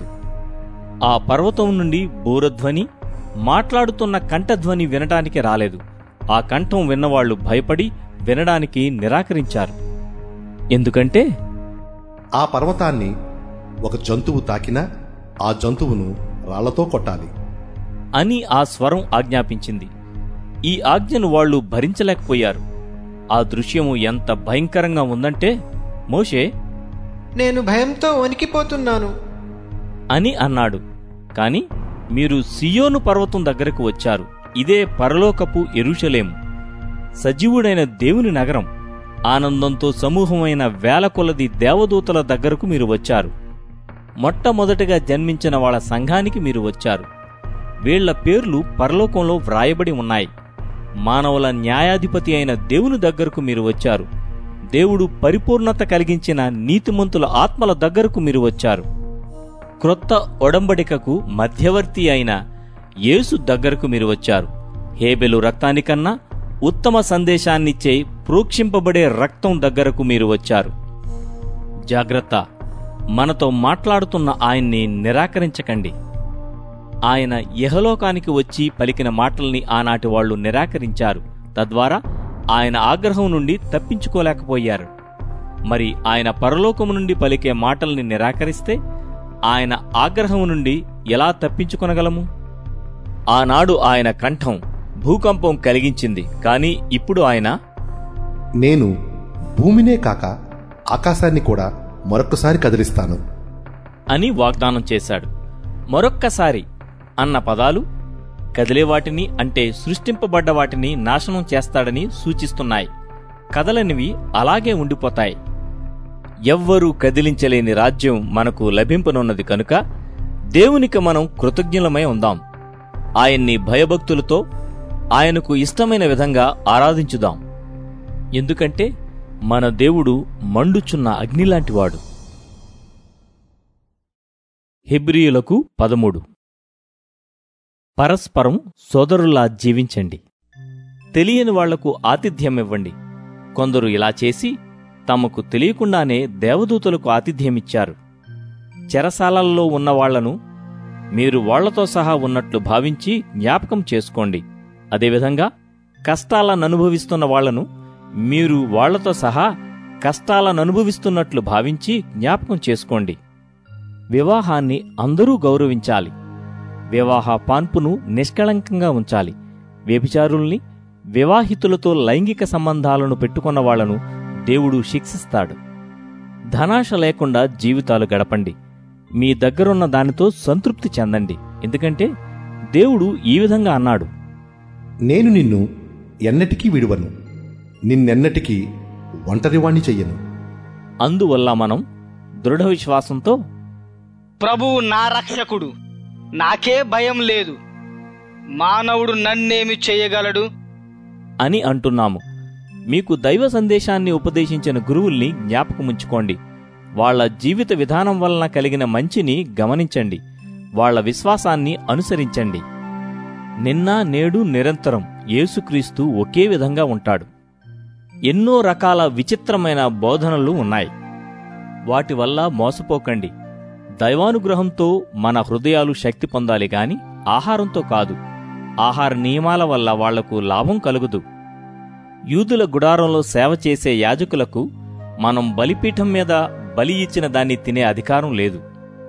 ఆ పర్వతం నుండి బూరధ్వని మాట్లాడుతున్న కంఠధ్వని వినడానికి రాలేదు ఆ కంఠం విన్నవాళ్లు భయపడి వినడానికి నిరాకరించారు ఎందుకంటే ఆ పర్వతాన్ని ఒక జంతువు తాకినా ఆ జంతువును రాళ్లతో కొట్టాలి అని ఆ స్వరం ఆజ్ఞాపించింది ఈ ఆజ్ఞను వాళ్ళు భరించలేకపోయారు ఆ దృశ్యము ఎంత భయంకరంగా ఉందంటే మోషే నేను భయంతో వణికిపోతున్నాను అని అన్నాడు కాని మీరు సియోను పర్వతం దగ్గరకు వచ్చారు ఇదే పరలోకపు ఎరుషలేము సజీవుడైన దేవుని నగరం ఆనందంతో సమూహమైన వేల కొలది దేవదూతల దగ్గరకు మీరు వచ్చారు మొట్టమొదటగా జన్మించిన వాళ్ళ సంఘానికి మీరు వచ్చారు వీళ్ల పేర్లు పరలోకంలో వ్రాయబడి ఉన్నాయి మానవుల న్యాయాధిపతి అయిన దేవుని దగ్గరకు మీరు వచ్చారు దేవుడు పరిపూర్ణత కలిగించిన నీతిమంతుల ఆత్మల దగ్గరకు మీరు వచ్చారు క్రొత్త ఒడంబడికకు మధ్యవర్తి అయిన యేసు దగ్గరకు మీరు వచ్చారు హేబెలు రక్తానికన్నా ఉత్తమ సందేశాన్నిచ్చే ప్రోక్షింపబడే రక్తం దగ్గరకు మీరు వచ్చారు జాగ్రత్త మనతో మాట్లాడుతున్న ఆయన్ని నిరాకరించకండి ఆయన ఇహలోకానికి వచ్చి పలికిన మాటల్ని ఆనాటి వాళ్లు నిరాకరించారు తద్వారా ఆయన ఆగ్రహం నుండి తప్పించుకోలేకపోయారు మరి ఆయన పరలోకము నుండి పలికే మాటల్ని నిరాకరిస్తే ఆయన ఆగ్రహం నుండి ఎలా తప్పించుకొనగలము ఆనాడు ఆయన కంఠం భూకంపం కలిగించింది కాని ఇప్పుడు ఆయన నేను భూమినే కాక ఆకాశాన్ని కూడా మరొక్కసారి కదిలిస్తాను అని వాగ్దానం చేశాడు మరొక్కసారి అన్న పదాలు కదిలే వాటిని అంటే సృష్టింపబడ్డ వాటిని నాశనం చేస్తాడని సూచిస్తున్నాయి కదలనివి అలాగే ఉండిపోతాయి ఎవ్వరూ కదిలించలేని రాజ్యం మనకు లభింపనున్నది కనుక దేవునికి మనం కృతజ్ఞులమై ఉందాం ఆయన్ని భయభక్తులతో ఆయనకు ఇష్టమైన విధంగా ఆరాధించుదాం ఎందుకంటే మన దేవుడు మండుచున్న అగ్నిలాంటివాడు హెబ్రియులకు పదమూడు పరస్పరం సోదరులా జీవించండి తెలియని వాళ్లకు ఆతిథ్యమివ్వండి కొందరు ఇలా చేసి తమకు తెలియకుండానే దేవదూతలకు ఆతిథ్యమిచ్చారు చెరసాలల్లో ఉన్న వాళ్లను మీరు వాళ్లతో సహా ఉన్నట్లు భావించి జ్ఞాపకం చేసుకోండి అదేవిధంగా కష్టాలను అనుభవిస్తున్న వాళ్లను మీరు వాళ్లతో సహా కష్టాలను అనుభవిస్తున్నట్లు భావించి జ్ఞాపకం చేసుకోండి వివాహాన్ని అందరూ గౌరవించాలి వివాహ పాన్పును నిష్కళంకంగా ఉంచాలి వ్యభిచారుల్ని వివాహితులతో లైంగిక సంబంధాలను పెట్టుకున్న వాళ్లను దేవుడు శిక్షిస్తాడు ధనాశ లేకుండా జీవితాలు గడపండి మీ దగ్గరున్న దానితో సంతృప్తి చెందండి ఎందుకంటే దేవుడు ఈ విధంగా అన్నాడు నేను నిన్ను ఎన్నటికీ విడువను నిన్నెన్నటికీ ఒంటరివాణ్ణి చెయ్యను అందువల్ల మనం దృఢ విశ్వాసంతో ప్రభువు నా రక్షకుడు నాకే భయం లేదు మానవుడు నన్నేమి చేయగలడు అని అంటున్నాము మీకు దైవ సందేశాన్ని ఉపదేశించిన గురువుల్ని జ్ఞాపకముంచుకోండి వాళ్ళ జీవిత విధానం వలన కలిగిన మంచిని గమనించండి వాళ్ళ విశ్వాసాన్ని అనుసరించండి నిన్న నేడు నిరంతరం యేసుక్రీస్తు ఒకే విధంగా ఉంటాడు ఎన్నో రకాల విచిత్రమైన బోధనలు ఉన్నాయి వాటి వల్ల మోసపోకండి దైవానుగ్రహంతో మన హృదయాలు శక్తి పొందాలి గాని ఆహారంతో కాదు ఆహార నియమాల వల్ల వాళ్లకు లాభం కలుగుదు యూదుల గుడారంలో సేవ చేసే యాజకులకు మనం బలిపీఠం మీద బలి ఇచ్చిన దాన్ని తినే అధికారం లేదు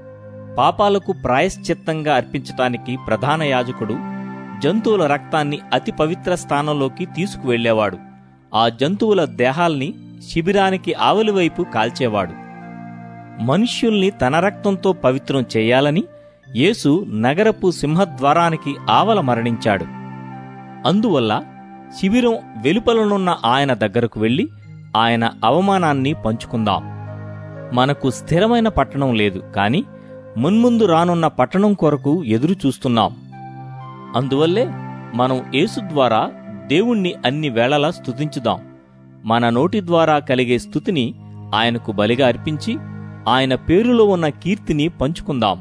పాపాలకు ప్రాయశ్చిత్తంగా అర్పించటానికి ప్రధాన యాజకుడు జంతువుల రక్తాన్ని అతి పవిత్ర స్థానంలోకి తీసుకువెళ్లేవాడు ఆ జంతువుల దేహాల్ని శిబిరానికి ఆవలివైపు కాల్చేవాడు మనుష్యుల్ని తన రక్తంతో పవిత్రం చేయాలని యేసు నగరపు సింహద్వారానికి ఆవల మరణించాడు అందువల్ల శిబిరం వెలుపలనున్న ఆయన దగ్గరకు వెళ్లి ఆయన అవమానాన్ని పంచుకుందాం మనకు స్థిరమైన పట్టణం లేదు కాని మున్ముందు రానున్న పట్టణం కొరకు ఎదురు చూస్తున్నాం అందువల్లే మనం యేసు ద్వారా దేవుణ్ణి అన్ని వేళలా స్తుతించుదాం మన నోటి ద్వారా కలిగే స్థుతిని ఆయనకు బలిగా అర్పించి ఆయన పేరులో ఉన్న కీర్తిని పంచుకుందాం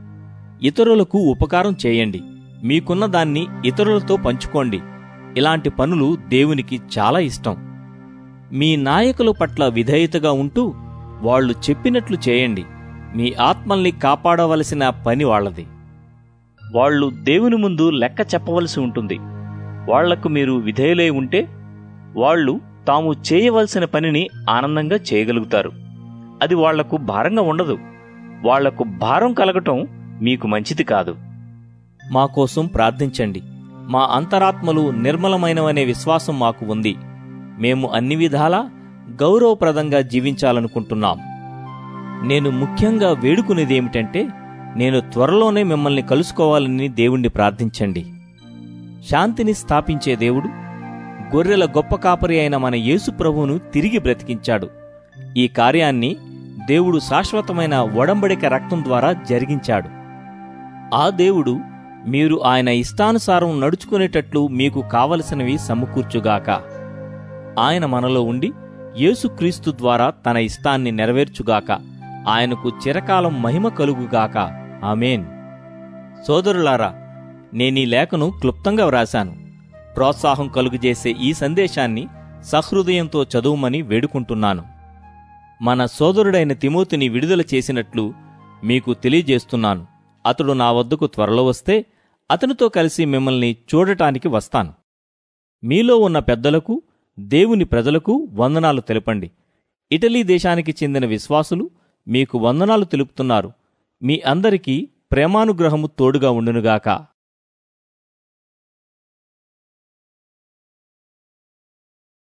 ఇతరులకు ఉపకారం చేయండి మీకున్న దాన్ని ఇతరులతో పంచుకోండి ఇలాంటి పనులు దేవునికి చాలా ఇష్టం మీ నాయకుల పట్ల విధేయతగా ఉంటూ వాళ్ళు చెప్పినట్లు చేయండి మీ ఆత్మల్ని కాపాడవలసిన పని వాళ్ళది వాళ్ళు దేవుని ముందు లెక్క చెప్పవలసి ఉంటుంది వాళ్లకు మీరు విధేయులై ఉంటే వాళ్ళు తాము చేయవలసిన పనిని ఆనందంగా చేయగలుగుతారు అది వాళ్లకు భారంగా ఉండదు వాళ్లకు భారం కలగటం మీకు మంచిది కాదు మా కోసం ప్రార్థించండి మా అంతరాత్మలు నిర్మలమైనవనే విశ్వాసం మాకు ఉంది మేము అన్ని విధాలా గౌరవప్రదంగా జీవించాలనుకుంటున్నాం నేను ముఖ్యంగా వేడుకునేదేమిటంటే నేను త్వరలోనే మిమ్మల్ని కలుసుకోవాలని దేవుణ్ణి ప్రార్థించండి శాంతిని స్థాపించే దేవుడు గొర్రెల గొప్ప కాపరి అయిన మన యేసు ప్రభువును తిరిగి బ్రతికించాడు ఈ కార్యాన్ని దేవుడు శాశ్వతమైన ఒడంబడిక రక్తం ద్వారా జరిగించాడు ఆ దేవుడు మీరు ఆయన ఇష్టానుసారం నడుచుకునేటట్లు మీకు కావలసినవి సమకూర్చుగాక ఆయన మనలో ఉండి యేసుక్రీస్తు ద్వారా తన ఇష్టాన్ని నెరవేర్చుగాక ఆయనకు చిరకాలం మహిమ కలుగుగాక ఆమెన్ సోదరులారా నేనీ లేఖను క్లుప్తంగా వ్రాశాను ప్రోత్సాహం కలుగజేసే ఈ సందేశాన్ని సహృదయంతో చదువుమని వేడుకుంటున్నాను మన సోదరుడైన తిమోతిని విడుదల చేసినట్లు మీకు తెలియజేస్తున్నాను అతడు నా వద్దకు త్వరలో వస్తే అతనితో కలిసి మిమ్మల్ని చూడటానికి వస్తాను మీలో ఉన్న పెద్దలకు దేవుని ప్రజలకు వందనాలు తెలపండి ఇటలీ దేశానికి చెందిన విశ్వాసులు మీకు వందనాలు తెలుపుతున్నారు మీ అందరికీ ప్రేమానుగ్రహము తోడుగా ఉండునుగాక